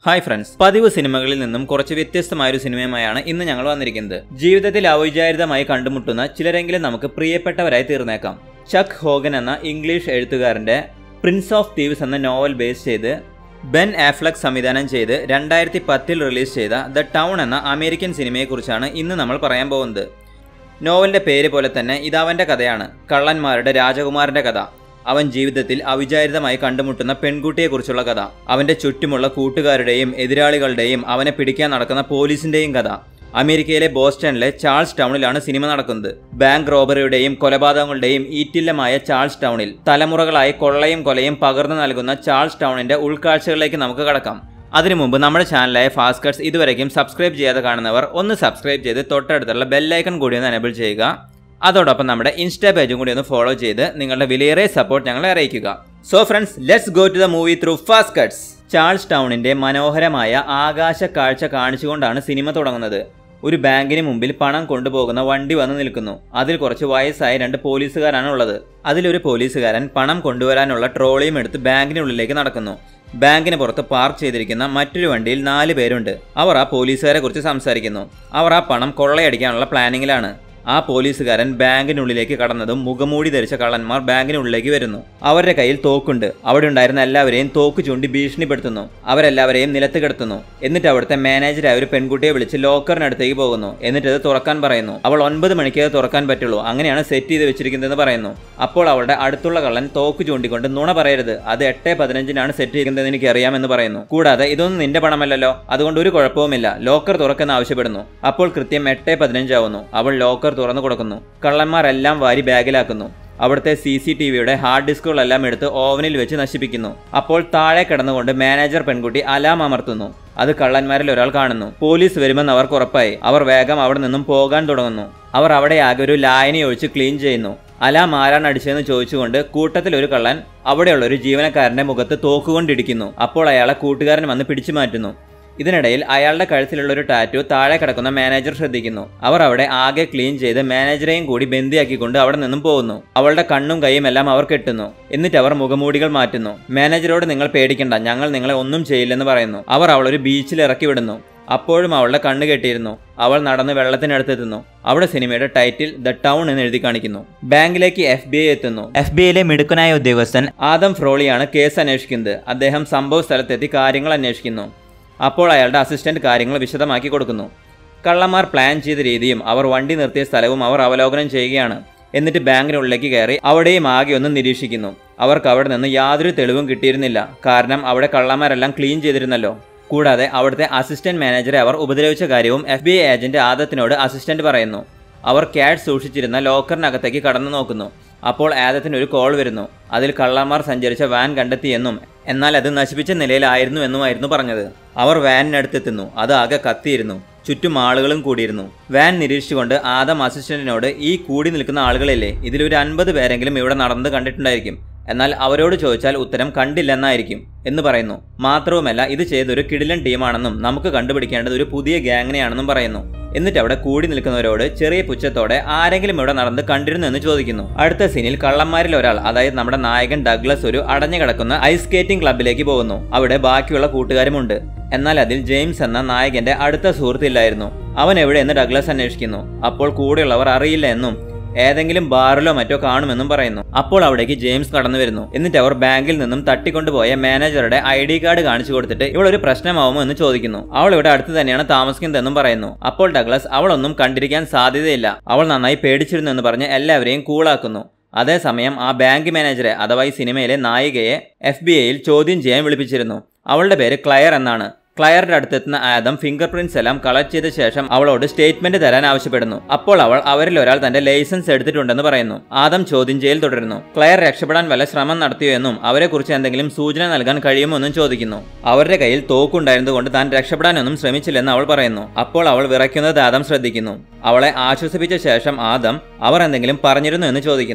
hi friends പതിവ് സിനിമകളിൽ നിന്നും കുറച്ച് വ്യത്യസ്തമായ ഒരു സിനിമയുമായാണ് ഇന്ന് ഞങ്ങൾ വന്നിരിക്കുന്നത് ജീവിതത്തിൽ അവിചാരിതമായി കണ്ടുമുട്ടുന്ന ചിലരെങ്കിലും നമുക്ക് പ്രിയപ്പെട്ടവരായി തീർന്നേക്കാം ചക്ക് ഹോഗൻ എന്ന ഇംഗ്ലീഷ് എഴുത്തുകാരന്റെ പ്രിൻസ് ഓഫ് തീവ്സ് എന്ന നോവൽ ബേസ് ചെയ്ത് ബെൻ ആഫ്ലക് സംവിധാനം ചെയ്ത് രണ്ടായിരത്തി പത്തിൽ റിലീസ് ചെയ്ത ദ ടൗൺ എന്ന അമേരിക്കൻ സിനിമയെക്കുറിച്ചാണ് ഇന്ന് നമ്മൾ പറയാൻ പോകുന്നത് നോവലിന്റെ പേര് പോലെ തന്നെ ഇതവന്റെ കഥയാണ് കള്ളന്മാരുടെ രാജകുമാരന്റെ കഥ അവൻ ജീവിതത്തിൽ അവിചാരിതമായി കണ്ടുമുട്ടുന്ന പെൺകുട്ടിയെക്കുറിച്ചുള്ള കഥ അവന്റെ ചുറ്റുമുള്ള കൂട്ടുകാരുടെയും എതിരാളികളുടെയും അവനെ പിടിക്കാൻ നടക്കുന്ന പോലീസിന്റെയും കഥ അമേരിക്കയിലെ ബോസ്റ്റണിലെ ചാൾസ് ടൗണിലാണ് സിനിമ നടക്കുന്നത് ബാങ്ക് റോബറിയുടെയും കൊലപാതകങ്ങളുടെയും ഈറ്റില്ലമായ ചാൾസ് ടൗണിൽ തലമുറകളായി കൊള്ളയും കൊലയും പകർന്നു നൽകുന്ന ചാൾസ് ടൗണിന്റെ ഉൾക്കാഴ്ചകളിലേക്ക് നമുക്ക് കടക്കാം അതിനു മുമ്പ് നമ്മുടെ ചാനലായ ഫാസ്റ്റ് കട്ട്സ് ഇതുവരെയും സബ്സ്ക്രൈബ് ചെയ്യാതെ കാണുന്നവർ ഒന്ന് സബ്സ്ക്രൈബ് ചെയ്ത് തൊട്ടടുത്തുള്ള ബെല്ലൈക്കൺ കൂടി ഒന്ന് എനബിൾ ചെയ്യുക അതോടൊപ്പം നമ്മുടെ ഇൻസ്റ്റാ പേജും കൂടി ഒന്ന് ഫോളോ ചെയ്ത് നിങ്ങളുടെ വിലയേറിയ സപ്പോർട്ട് ഞങ്ങളെ അറിയിക്കുക so friends let's go to the movie through Fast Cuts Charles ടൗണിന്റെ മനോഹരമായ ആകാശ കാഴ്ച കാണിച്ചുകൊണ്ടാണ് സിനിമ തുടങ്ങുന്നത് ഒരു ബാങ്കിന് മുമ്പിൽ പണം കൊണ്ടുപോകുന്ന വണ്ടി വന്ന് നിൽക്കുന്നു അതിൽ കുറച്ച് വയസ്സായ രണ്ട് പോലീസുകാരാണ് ഉള്ളത് അതിലൊരു പോലീസുകാരൻ പണം കൊണ്ടുവരാനുള്ള ട്രോളിയും എടുത്ത് ബാങ്കിനുള്ളിലേക്ക് നടക്കുന്നു ബാങ്കിന് പുറത്ത് പാർക്ക് ചെയ്തിരിക്കുന്ന മറ്റൊരു വണ്ടിയിൽ നാല് പേരുണ്ട് അവർ ആ പോലീസുകാരെ കുറിച്ച് സംസാരിക്കുന്നു അവർ ആ പണം കൊള്ളയടിക്കാനുള്ള പ്ലാനിങ്ങിലാണ് ആ പോലീസുകാരൻ ബാങ്കിനുള്ളിലേക്ക് കടന്നതും മുഖമൂടി ധരിച്ച കള്ളന്മാർ ബാങ്കിനുള്ളിലേക്ക് വരുന്നു അവരുടെ കയ്യിൽ തോക്കുണ്ട് അവിടെ ഉണ്ടായിരുന്ന എല്ലാവരെയും തോക്ക് ചൂണ്ടി ഭീഷണിപ്പെടുത്തുന്നു അവരെല്ലാവരെയും നിലത്ത് കിടത്തുന്നു എന്നിട്ട് അവിടുത്തെ മാനേജറായ ഒരു പെൺകുട്ടിയെ വിളിച്ച് ലോക്കറിനടുത്തേക്ക് പോകുന്നു എന്നിട്ട് അത് തുറക്കാൻ പറയുന്നു അവൾ ഒൻപത് മണിക്ക് അത് തുറക്കാൻ പറ്റുള്ളൂ അങ്ങനെയാണ് സെറ്റ് ചെയ്ത് വെച്ചിരിക്കുന്നതെന്ന് പറയുന്നു അപ്പോൾ അവളുടെ അടുത്തുള്ള കള്ളൻ തോക്ക് ചൂണ്ടിക്കൊണ്ട് നുണ പറയരുത് അത് എട്ട് പതിനഞ്ചിനാണ് സെറ്റ് ചെയ്യുന്നതെന്ന് എനിക്ക് അറിയാമെന്ന് പറയുന്നു കൂടാതെ ഇതൊന്നും നിന്റെ പണമല്ലല്ലോ അതുകൊണ്ട് ഒരു കുഴപ്പവുമില്ല ലോക്കർ തുറക്കെന്ന് ആവശ്യപ്പെടുന്നു അപ്പോൾ കൃത്യം എട്ട് പതിനഞ്ചാവുന്നു അവൾ ലോക്കർ തുറന്നു കൊടുക്കുന്നു കള്ളന്മാരെല്ലാം വാരി ബാഗിലാക്കുന്നു അവിടുത്തെ സി സി ടി വിയുടെ ഹാർഡ് ഡിസ്കുകളെല്ലാം എടുത്ത് ഓവനിൽ വെച്ച് നശിപ്പിക്കുന്നു അപ്പോൾ താഴെ കിടന്നുകൊണ്ട് മാനേജർ പെൺകുട്ടി അലാം അമർത്തുന്നു അത് കള്ളന്മാരിൽ ഒരാൾ കാണുന്നു പോലീസ് വരുമെന്ന് അവർക്ക് ഉറപ്പായി അവർ വേഗം അവിടെ നിന്നും പോകാൻ തുടങ്ങുന്നു അവർ അവിടെ ആകെ ഒരു ലായനി ഒഴിച്ച് ക്ലീൻ ചെയ്യുന്നു അലാം ആരാണ് അടിച്ചതെന്ന് ചോദിച്ചുകൊണ്ട് കൂട്ടത്തിൽ ഒരു കള്ളൻ അവിടെയുള്ള ഒരു ജീവനക്കാരന്റെ മുഖത്ത് തോക്കുകൊണ്ടിടിക്കുന്നു അപ്പോൾ അയാളെ കൂട്ടുകാരൻ വന്ന് പിടിച്ചു മാറ്റുന്നു ഇതിനിടയിൽ അയാളുടെ കഴുത്തിലുള്ള ഒരു ടാറ്റു താഴെ കിടക്കുന്ന മാനേജർ ശ്രദ്ധിക്കുന്നു അവർ അവിടെ ആകെ ക്ലീൻ ചെയ്ത് മാനേജറെയും കൂടി ബന്ദിയാക്കിക്കൊണ്ട് അവിടെ നിന്നും പോകുന്നു അവളുടെ കണ്ണും കൈയും എല്ലാം അവർ കെട്ടുന്നു എന്നിട്ട് അവർ മുഖമൂടികൾ മാറ്റുന്നു മാനേജറോട് നിങ്ങൾ പേടിക്കണ്ട ഞങ്ങൾ നിങ്ങളെ ഒന്നും ചെയ്യില്ലെന്ന് പറയുന്നു അവർ അവളൊരു ബീച്ചിൽ ഇറക്കി വിടുന്നു അപ്പോഴും അവളുടെ കണ്ണ് കെട്ടിയിരുന്നു അവൾ നടന്ന് വെള്ളത്തിനടുത്തെത്തുന്നു അവിടെ സിനിമയുടെ ടൈറ്റിൽ ദ ടൗൺ എന്ന് എഴുതി കാണിക്കുന്നു ബാങ്കിലേക്ക് എഫ് ബി ഐ എത്തുന്നു എഫ് ബി ഐയിലെ മിടുക്കനായ ഉദ്യോഗസ്ഥൻ ആദം ഫ്രോളിയാണ് കേസ് അന്വേഷിക്കുന്നത് അദ്ദേഹം സംഭവ സ്ഥലത്തെത്തി കാര്യങ്ങൾ അന്വേഷിക്കുന്നു അപ്പോൾ അയാളുടെ അസിസ്റ്റന്റ് കാര്യങ്ങൾ വിശദമാക്കി കൊടുക്കുന്നു കള്ളന്മാർ പ്ലാൻ ചെയ്ത രീതിയും അവർ വണ്ടി നിർത്തിയ സ്ഥലവും അവർ അവലോകനം ചെയ്യുകയാണ് എന്നിട്ട് ബാങ്കിനുള്ളിലേക്ക് കയറി അവിടെയും ആകെ ഒന്ന് നിരീക്ഷിക്കുന്നു അവർക്ക് അവിടെ നിന്ന് യാതൊരു തെളിവും കിട്ടിയിരുന്നില്ല കാരണം അവിടെ കള്ളന്മാരെല്ലാം ക്ലീൻ ചെയ്തിരുന്നല്ലോ കൂടാതെ അവിടുത്തെ അസിസ്റ്റന്റ് മാനേജറെ അവർ ഉപദ്രവിച്ച കാര്യവും എഫ് ബി ഐ ഏജന്റ് ആദത്തിനോട് അസിസ്റ്റന്റ് പറയുന്നു അവർ ക്യാഷ് സൂക്ഷിച്ചിരുന്ന ലോക്കറിനകത്തേക്ക് കടന്നു നോക്കുന്നു അപ്പോൾ ആദത്തിന് ഒരു കോൾ വരുന്നു അതിൽ കള്ളന്മാർ സഞ്ചരിച്ച വാൻ കണ്ടെത്തിയെന്നും എന്നാൽ അത് നശിപ്പിച്ച നിലയിലായിരുന്നു എന്നുമായിരുന്നു പറഞ്ഞത് അവർ വാനിനടുത്തെത്തുന്നു അത് ആകെ കത്തിയിരുന്നു ചുറ്റും ആളുകളും കൂടിയിരുന്നു വാൻ നിരീക്ഷിച്ചുകൊണ്ട് ആദം അസിസ്റ്റന്റിനോട് ഈ കൂടി നിൽക്കുന്ന ആളുകളില്ലേ ഇതിലൊരു അൻപത് പേരെങ്കിലും ഇവിടെ നടന്നത് കണ്ടിട്ടുണ്ടായിരിക്കും എന്നാൽ അവരോട് ചോദിച്ചാൽ ഉത്തരം കണ്ടില്ലെന്നായിരിക്കും എന്ന് പറയുന്നു മാത്രവുമല്ല ഇത് ചെയ്തൊരു കിടിലൻ ടീമാണെന്നും നമുക്ക് കണ്ടുപിടിക്കേണ്ടത് ഒരു പുതിയ ഗ്യാങ്ങിനെയാണെന്നും പറയുന്നു എന്നിട്ട് അവിടെ കൂടി നിൽക്കുന്നവരോട് ചെറിയ പുച്ഛത്തോടെ ആരെങ്കിലും ഇവിടെ നടന്ന് കണ്ടിരുന്നു എന്ന് ചോദിക്കുന്നു അടുത്ത സീനിൽ കള്ളന്മാരിൽ ഒരാൾ അതായത് നമ്മുടെ നായകൻ ഡഗ്ലസ് ഒരു അടഞ്ഞു കിടക്കുന്ന ഐസ് സ്കേറ്റിംഗ് ക്ലബിലേക്ക് പോകുന്നു അവിടെ ബാക്കിയുള്ള കൂട്ടുകാരുമുണ്ട് എന്നാൽ അതിൽ ജെയിംസ് എന്ന നായകന്റെ അടുത്ത സുഹൃത്തില്ലായിരുന്നു അവൻ എവിടെയെന്ന് ഡഗ്ലസ് അന്വേഷിക്കുന്നു അപ്പോൾ കൂടെയുള്ളവർ അറിയില്ല എന്നും ഏതെങ്കിലും ബാറിലോ മറ്റോ കാണുമെന്നും പറയുന്നു അപ്പോൾ അവിടേക്ക് ജെയിംസ് കടന്നു വരുന്നു എന്നിട്ട് അവർ ബാങ്കിൽ നിന്നും തട്ടിക്കൊണ്ടുപോയ മാനേജറുടെ ഐ ഡി കാർഡ് കാണിച്ചു കൊടുത്തിട്ട് ഇവൾ ഒരു പ്രശ്നമാവുമോ എന്ന് ചോദിക്കുന്നു അവൾ ഇവിടെ അടുത്ത് തന്നെയാണ് താമസിക്കുന്നതെന്നും പറയുന്നു അപ്പോൾ ഡഗ്ലസ് അവളൊന്നും കണ്ടിരിക്കാൻ സാധ്യതയില്ല അവൾ നന്നായി പേടിച്ചിരുന്നു എന്ന് പറഞ്ഞ് എല്ലാവരെയും കൂളാക്കുന്നു അതേസമയം ആ ബാങ്ക് മാനേജറെ അഥവാ ഈ സിനിമയിലെ നായികയെ എഫ് ബി ഐയിൽ ചോദ്യം ചെയ്യാൻ വിളിപ്പിച്ചിരുന്നു അവളുടെ പേര് ക്ലയർ എന്നാണ് ക്ലയറിന്റെ അടുത്തെത്തുന്ന ആദം ഫിംഗർ പ്രിന്റ്സ് എല്ലാം കളക്ട് ചെയ്ത ശേഷം അവളോട് സ്റ്റേറ്റ്മെന്റ് തരാൻ ആവശ്യപ്പെടുന്നു അപ്പോൾ അവൾ അവരിൽ ഒരാൾ തന്റെ ലൈസൻസ് എടുത്തിട്ടുണ്ടെന്ന് പറയുന്നു ആദം ചോദ്യം ചെയ്യൽ തുടരുന്നു ക്ലയർ രക്ഷപ്പെടാൻ വല്ല ശ്രമം നടത്തിയോ എന്നും അവരെക്കുറിച്ച് എന്തെങ്കിലും സൂചന നൽകാൻ കഴിയുമോ എന്നും ചോദിക്കുന്നു അവരുടെ കയ്യിൽ തോക്കുണ്ടായിരുന്നതുകൊണ്ട് താൻ രക്ഷപ്പെടാനൊന്നും ശ്രമിച്ചില്ലെന്ന് അവൾ പറയുന്നു അപ്പോൾ അവൾ വിറയ്ക്കുന്നത് ആദം ശ്രദ്ധിക്കുന്നു അവളെ ആശ്വസിപ്പിച്ച ശേഷം ആദം അവർ എന്തെങ്കിലും പറഞ്ഞിരുന്നു എന്ന് ചോദിക്കുന്നു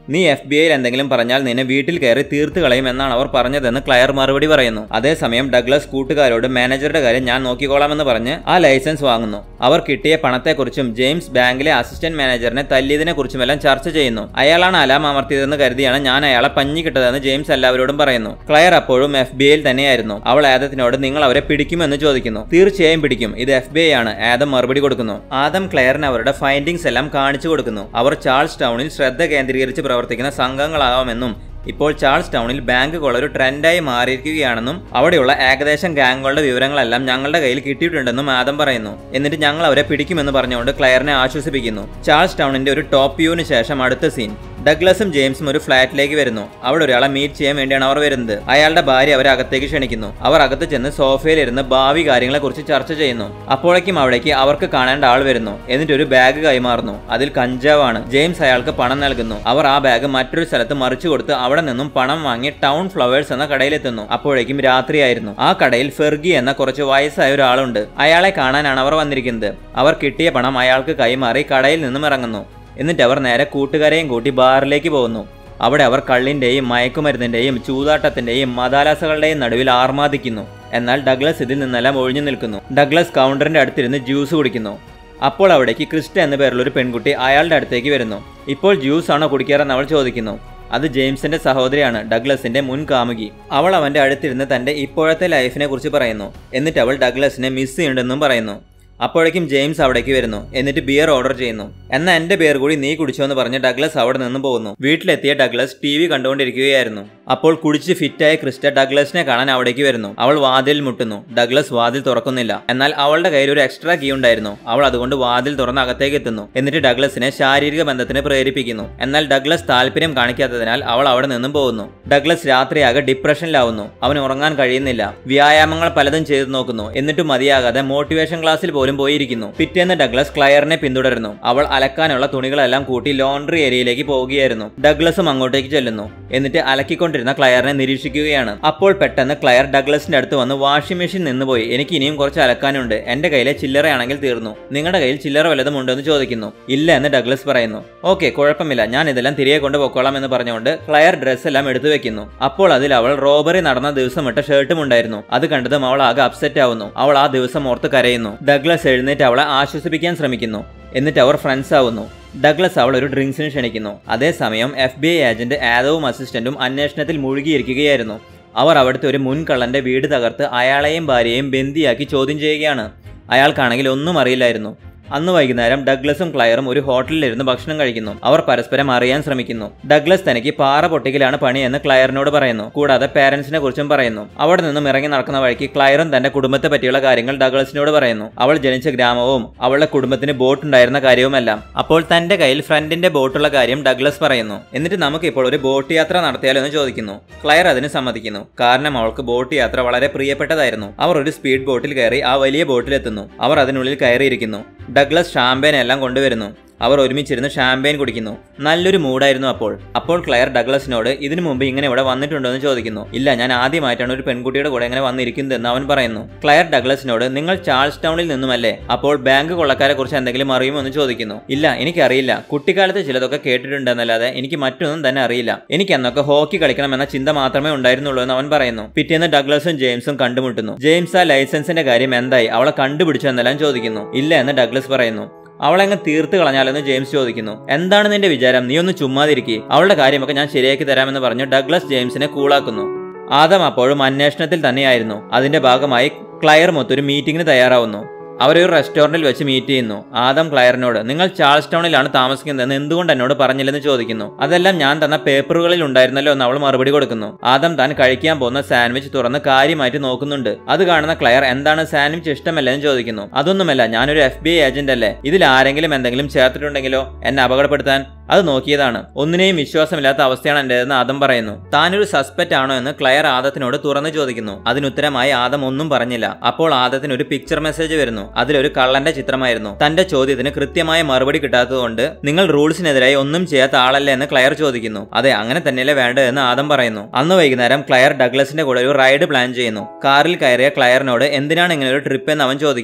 നീ എഫ് ബി ഐയിൽ എന്തെങ്കിലും പറഞ്ഞാൽ നിന്നെ വീട്ടിൽ കയറി തീർത്ത് കളയും എന്നാണ് അവർ പറഞ്ഞതെന്ന് ക്ലയർ മറുപടി പറയുന്നു അതേസമയം ഡഗ്ലസ് കൂട്ടുകാരോട് മാനേജറുടെ കാര്യം ഞാൻ നോക്കിക്കോളാമെന്ന് പറഞ്ഞ് ആ ലൈസൻസ് വാങ്ങുന്നു അവർ കിട്ടിയ പണത്തെക്കുറിച്ചും ജെയിംസ് ബാങ്കിലെ അസിസ്റ്റന്റ് മാനേജറിനെ തല്ലിയതിനെ കുറിച്ചുമെല്ലാം ചർച്ച ചെയ്യുന്നു അയാളാണ് അലാം അമർത്തിയതെന്ന് കരുതിയാണ് ഞാൻ അയാളെ പഞ്ഞിക്കിട്ടതെന്ന് ജെയിംസ് എല്ലാവരോടും പറയുന്നു ക്ലയർ അപ്പോഴും എഫ് ബി ഐയിൽ തന്നെയായിരുന്നു അവൾ ആദത്തിനോട് നിങ്ങൾ അവരെ പിടിക്കുമെന്ന് ചോദിക്കുന്നു തീർച്ചയായും പിടിക്കും ഇത് എഫ് ബി ഐ ആണ് ആദം മറുപടി കൊടുക്കുന്നു ആദം ക്ലയറിന് അവരുടെ ഫൈൻഡിങ്സ് എല്ലാം കാണിച്ചു കൊടുക്കുന്നു അവർ ചാൾസ് ടൗണിൽ ശ്രദ്ധ കേന്ദ്രീകരിച്ച് പ്രവർത്തിക്കുന്ന സംഘങ്ങളാവാമെന്നും ഇപ്പോൾ ചാൾസ് ടൗണിൽ ബാങ്കുകൾ ഒരു ട്രെൻഡായി മാറിയിരിക്കുകയാണെന്നും അവിടെയുള്ള ഏകദേശം ഗാങ്ങുകളുടെ വിവരങ്ങളെല്ലാം ഞങ്ങളുടെ കയ്യിൽ കിട്ടിയിട്ടുണ്ടെന്നും ആദം പറയുന്നു എന്നിട്ട് ഞങ്ങൾ അവരെ പിടിക്കുമെന്ന് പറഞ്ഞുകൊണ്ട് ക്ലയറിനെ ആശ്വസിപ്പിക്കുന്നു ചാൾസ് ടൗണിന്റെ ഒരു ടോപ്പ് വ്യൂവിന് ശേഷം അടുത്ത സീൻ ഡഗ്ലസും ജെയിംസും ഒരു ഫ്ലാറ്റിലേക്ക് വരുന്നു അവിടെ ഒരാളെ മീറ്റ് ചെയ്യാൻ വേണ്ടിയാണ് അവർ വരുന്നത് അയാളുടെ ഭാര്യ അവരെ അകത്തേക്ക് ക്ഷണിക്കുന്നു അവർ അകത്ത് ചെന്ന് സോഫയിലിരുന്ന് ഭാവി കാര്യങ്ങളെ കുറിച്ച് ചർച്ച ചെയ്യുന്നു അപ്പോഴേക്കും അവിടേക്ക് അവർക്ക് കാണേണ്ട ആൾ വരുന്നു എന്നിട്ട് ഒരു ബാഗ് കൈമാറുന്നു അതിൽ കഞ്ചാവാണ് ജെയിംസ് അയാൾക്ക് പണം നൽകുന്നു അവർ ആ ബാഗ് മറ്റൊരു സ്ഥലത്ത് മറിച്ചു കൊടുത്ത് അവിടെ നിന്നും പണം വാങ്ങി ടൗൺ ഫ്ലവേഴ്സ് എന്ന കടയിലെത്തുന്നു അപ്പോഴേക്കും രാത്രിയായിരുന്നു ആ കടയിൽ ഫെർഗി എന്ന കുറച്ച് വയസ്സായ ഒരാളുണ്ട് അയാളെ കാണാനാണ് അവർ വന്നിരിക്കുന്നത് അവർ കിട്ടിയ പണം അയാൾക്ക് കൈമാറി കടയിൽ നിന്നും ഇറങ്ങുന്നു എന്നിട്ട് അവർ നേരെ കൂട്ടുകാരെയും കൂട്ടി ബാറിലേക്ക് പോകുന്നു അവിടെ അവർ കള്ളിന്റെയും മയക്കുമരുന്നിന്റെയും ചൂതാട്ടത്തിന്റെയും മതാലാസകളുടെയും നടുവിൽ ആർമാദിക്കുന്നു എന്നാൽ ഡഗ്ലസ് ഇതിൽ നിന്നെല്ലാം ഒഴിഞ്ഞു നിൽക്കുന്നു ഡഗ്ലസ് കൗണ്ടറിന്റെ അടുത്തിരുന്ന് ജ്യൂസ് കുടിക്കുന്നു അപ്പോൾ അവിടേക്ക് ക്രിസ്റ്റ എന്ന പേരുള്ള ഒരു പെൺകുട്ടി അയാളുടെ അടുത്തേക്ക് വരുന്നു ഇപ്പോൾ ജ്യൂസ് ആണോ കുടിക്കാറെന്ന് അവൾ ചോദിക്കുന്നു അത് ജെയിംസിന്റെ സഹോദരിയാണ് ഡഗ്ലസിന്റെ മുൻ കാമുകി അവൾ അവന്റെ അടുത്തിരുന്ന് തന്റെ ഇപ്പോഴത്തെ ലൈഫിനെ കുറിച്ച് പറയുന്നു എന്നിട്ട് അവൾ ഡഗ്ലസിനെ മിസ് ചെയ്യുന്നുണ്ടെന്നും പറയുന്നു അപ്പോഴേക്കും ജെയിംസ് അവിടേക്ക് വരുന്നു എന്നിട്ട് ബിയർ ഓർഡർ ചെയ്യുന്നു എന്നാൽ എന്റെ ബിയർ കൂടി നീ കുടിച്ചോ എന്ന് പറഞ്ഞ് ഡഗ്ലസ് അവിടെ നിന്ന് പോകുന്നു വീട്ടിലെത്തിയ ഡഗ്ലസ് ടി വി കണ്ടുകൊണ്ടിരിക്കുകയായിരുന്നു അപ്പോൾ കുടിച്ച് ഫിറ്റായ ക്രിസ്റ്റ ഡഗ്ലസിനെ കാണാൻ അവിടേക്ക് വരുന്നു അവൾ വാതിൽ മുട്ടുന്നു ഡഗ്ലസ് വാതിൽ തുറക്കുന്നില്ല എന്നാൽ അവളുടെ കയ്യിൽ ഒരു എക്സ്ട്രാ കീ ഉണ്ടായിരുന്നു അവൾ അതുകൊണ്ട് വാതിൽ തുറന്ന് അകത്തേക്ക് എത്തുന്നു എന്നിട്ട് ഡഗ്ലസിനെ ശാരീരിക ബന്ധത്തിന് പ്രേരിപ്പിക്കുന്നു എന്നാൽ ഡഗ്ലസ് താല്പര്യം കാണിക്കാത്തതിനാൽ അവൾ അവിടെ നിന്നും പോകുന്നു ഡഗ്ലസ് രാത്രിയാകെ ഡിപ്രഷനിലാവുന്നു അവന് ഉറങ്ങാൻ കഴിയുന്നില്ല വ്യായാമങ്ങൾ പലതും ചെയ്തു നോക്കുന്നു എന്നിട്ടും മതിയാകാതെ മോട്ടിവേഷൻ ക്ലാസ്സിൽ പോലും പോയിരിക്കുന്നു പിറ്റേന്ന് ഡഗ്ലസ് ക്ലയറിനെ പിന്തുടരുന്നു അവൾ അലക്കാനുള്ള തുണികളെല്ലാം കൂട്ടി ലോണ്ടറി ഏരിയയിലേക്ക് പോവുകയായിരുന്നു ഡഗ്ലസും അങ്ങോട്ടേക്ക് ചെല്ലുന്നു എന്നിട്ട് അലക്കിക്കൊണ്ടിരുന്ന ക്ലയറിനെ നിരീക്ഷിക്കുകയാണ് അപ്പോൾ പെട്ടെന്ന് ക്ലയർ ഡഗ്ലസിന്റെ അടുത്ത് വന്ന് വാഷിംഗ് മെഷീൻ നിന്നുപോയി എനിക്ക് ഇനിയും കുറച്ച് അലക്കാനുണ്ട് എന്റെ കയ്യിലെ ചില്ലറയാണെങ്കിൽ തീർന്നു നിങ്ങളുടെ കയ്യിൽ ചില്ലറ വല്ലതും ഉണ്ടോ എന്ന് ചോദിക്കുന്നു ഇല്ല എന്ന് ഡഗ്ലസ് പറയുന്നു ഓക്കെ കുഴപ്പമില്ല ഞാൻ ഇതെല്ലാം തിരികെ കൊണ്ട് പൊക്കോളാം എന്ന് പറഞ്ഞുകൊണ്ട് ക്ലയർ ഡ്രസ് എല്ലാം എടുത്തു വെക്കുന്നു അപ്പോൾ അതിൽ അവൾ റോബറി നടന്ന ദിവസം ഇട്ട ഷർട്ടും ഉണ്ടായിരുന്നു അത് കണ്ടതും അവൾ ആകെ അപ്സെറ്റ് ആവുന്നു അവൾ ആ ദിവസം ഓർത്ത് കരയുന്നു ഡഗ്ലസ് എഴുന്നേറ്റ് അവളെ ആശ്വസിപ്പിക്കാൻ ശ്രമിക്കുന്നു എന്നിട്ട് അവർ ഫ്രണ്ട്സ് ആവുന്നു ഡഗ്ലസ് അവൾ ഒരു ഡ്രിങ്ക്സിന് ക്ഷണിക്കുന്നു അതേസമയം എഫ് ബി ഐ ഏജന്റ് ആദവും അസിസ്റ്റന്റും അന്വേഷണത്തിൽ മുഴുകിയിരിക്കുകയായിരുന്നു അവർ അവിടുത്തെ ഒരു മുൻകള്ളന്റെ വീട് തകർത്ത് അയാളെയും ഭാര്യയെയും ബന്ദിയാക്കി ചോദ്യം ചെയ്യുകയാണ് അയാൾക്കാണെങ്കിൽ ഒന്നും അറിയില്ലായിരുന്നു അന്ന് വൈകുന്നേരം ഡഗ്ലസും ക്ലയറും ഒരു ഹോട്ടലിലിരുന്ന് ഭക്ഷണം കഴിക്കുന്നു അവർ പരസ്പരം അറിയാൻ ശ്രമിക്കുന്നു ഡഗ്ലസ് തനിക്ക് പാറ പൊട്ടിക്കലാണ് പണിയെന്ന് ക്ലയറിനോട് പറയുന്നു കൂടാതെ പേരൻസിനെ കുറിച്ചും പറയുന്നു അവിടെ നിന്നും ഇറങ്ങി നടക്കുന്ന വഴിക്ക് ക്ലയറും തന്റെ കുടുംബത്തെ പറ്റിയുള്ള കാര്യങ്ങൾ ഡഗ്ലസിനോട് പറയുന്നു അവൾ ജനിച്ച ഗ്രാമവും അവളുടെ കുടുംബത്തിന് ബോട്ട് ഉണ്ടായിരുന്ന കാര്യവുമെല്ലാം അപ്പോൾ തന്റെ കയ്യിൽ ഫ്രണ്ടിന്റെ ബോട്ടുള്ള കാര്യം ഡഗ്ലസ് പറയുന്നു എന്നിട്ട് നമുക്ക് ഇപ്പോൾ ഒരു ബോട്ട് യാത്ര നടത്തിയാലോ എന്ന് ചോദിക്കുന്നു ക്ലയർ അതിന് സമ്മതിക്കുന്നു കാരണം അവൾക്ക് ബോട്ട് യാത്ര വളരെ പ്രിയപ്പെട്ടതായിരുന്നു അവർ ഒരു സ്പീഡ് ബോട്ടിൽ കയറി ആ വലിയ ബോട്ടിലെത്തുന്നു അവർ അതിനുള്ളിൽ കയറിയിരിക്കുന്നു ഡഗ്ലസ് ഷാമ്പേൻ എല്ലാം കൊണ്ടുവരുന്നു അവർ ഒരുമിച്ചിരുന്ന് ഷാമ്പയിൻ കുടിക്കുന്നു നല്ലൊരു മൂഡായിരുന്നു അപ്പോൾ അപ്പോൾ ക്ലയർ ഡഗ്ലസിനോട് ഇതിനു മുമ്പ് ഇങ്ങനെ ഇവിടെ വന്നിട്ടുണ്ടോ എന്ന് ചോദിക്കുന്നു ഇല്ല ഞാൻ ആദ്യമായിട്ടാണ് ഒരു പെൺകുട്ടിയുടെ കൂടെ ഇങ്ങനെ വന്നിരിക്കുന്നതെന്ന് അവൻ പറയുന്നു ക്ലയർ ഡഗ്ലസിനോട് നിങ്ങൾ ചാൾസ് ടൗണിൽ നിന്നുമല്ലേ അപ്പോൾ ബാങ്ക് കൊള്ളക്കാരെ കുറിച്ച് എന്തെങ്കിലും അറിയുമോ എന്ന് ചോദിക്കുന്നു ഇല്ല എനിക്കറിയില്ല കുട്ടിക്കാലത്ത് ചിലതൊക്കെ കേട്ടിട്ടുണ്ടെന്നല്ലാതെ എനിക്ക് മറ്റൊന്നും തന്നെ അറിയില്ല എനിക്ക് അന്നൊക്കെ ഹോക്കി കളിക്കണം എന്ന ചിന്ത മാത്രമേ ഉണ്ടായിരുന്നുള്ളൂ എന്ന് അവൻ പറയുന്നു പിറ്റേന്ന് ഡഗ്ലസും ജെയിംസും കണ്ടുമുട്ടുന്നു ജെയിംസ് ആ ലൈസൻസിന്റെ കാര്യം എന്തായി അവളെ കണ്ടുപിടിച്ചു എന്നെല്ലാം ചോദിക്കുന്നു ഇല്ല എന്ന് ഡഗ്ലസ് പറയുന്നു അവളെങ്ങ് തീർത്ത് കളഞ്ഞാലെന്ന് ജെയിംസ് ചോദിക്കുന്നു എന്താണ് നിന്റെ വിചാരം നീ ഒന്ന് ചുമ്മാതിരിക്കുക അവളുടെ കാര്യമൊക്കെ ഞാൻ ശരിയാക്കി തരാമെന്ന് പറഞ്ഞ് ഡഗ്ലസ് ജെയിംസിനെ കൂളാക്കുന്നു ആദം അപ്പോഴും അന്വേഷണത്തിൽ തന്നെയായിരുന്നു അതിന്റെ ഭാഗമായി ക്ലയർ മൊത്തൊരു മീറ്റിംഗിന് തയ്യാറാവുന്നു അവരൊരു റെസ്റ്റോറന്റിൽ വെച്ച് മീറ്റ് ചെയ്യുന്നു ആദം ക്ലയറിനോട് നിങ്ങൾ ചാൾസ് ടൗണിലാണ് താമസിക്കുന്നതെന്ന് എന്തുകൊണ്ട് എന്നോട് പറഞ്ഞില്ലെന്ന് ചോദിക്കുന്നു അതെല്ലാം ഞാൻ തന്ന പേപ്പറുകളിൽ ഉണ്ടായിരുന്നല്ലോ എന്ന് അവൾ മറുപടി കൊടുക്കുന്നു ആദം താൻ കഴിക്കാൻ പോകുന്ന സാൻഡ്വിച്ച് തുറന്ന് കാര്യമായിട്ട് നോക്കുന്നുണ്ട് അത് കാണുന്ന ക്ലയർ എന്താണ് സാൻഡ്വിച്ച് ഇഷ്ടമല്ലെന്ന് ചോദിക്കുന്നു അതൊന്നുമല്ല ഞാനൊരു എഫ് ബി ഐ ഏജന്റ് അല്ലേ ഇതിൽ ആരെങ്കിലും എന്തെങ്കിലും ചേർത്തിട്ടുണ്ടെങ്കിലോ എന്നെ അപകടപ്പെടുത്താൻ അത് നോക്കിയതാണ് ഒന്നിനെയും വിശ്വാസമില്ലാത്ത അവസ്ഥയാണ് എന്റേതെന്ന് ആദം പറയുന്നു താനൊരു സസ്പെക്റ്റ് ആണോ എന്ന് ക്ലയർ ആദത്തിനോട് തുറന്നു ചോദിക്കുന്നു അതിനുത്തരമായി ആദം ഒന്നും പറഞ്ഞില്ല അപ്പോൾ ആദത്തിന് ഒരു പിക്ചർ മെസ്സേജ് വരുന്നു അതിലൊരു കള്ളന്റെ ചിത്രമായിരുന്നു തന്റെ ചോദ്യത്തിന് കൃത്യമായ മറുപടി കിട്ടാത്തതുകൊണ്ട് നിങ്ങൾ റൂൾസിനെതിരായി ഒന്നും ചെയ്യാത്ത ആളല്ലേ എന്ന് ക്ലയർ ചോദിക്കുന്നു അതെ അങ്ങനെ തന്നെയല്ലേ വേണ്ടത് എന്ന് ആദം പറയുന്നു അന്ന് വൈകുന്നേരം ക്ലയർ ഡഗ്ലസിന്റെ കൂടെ ഒരു റൈഡ് പ്ലാൻ ചെയ്യുന്നു കാറിൽ കയറിയ ക്ലയറിനോട് എന്തിനാണ് ഇങ്ങനെ ഒരു ട്രിപ്പ് എന്ന് അവൻ ചോദിക്കുന്നു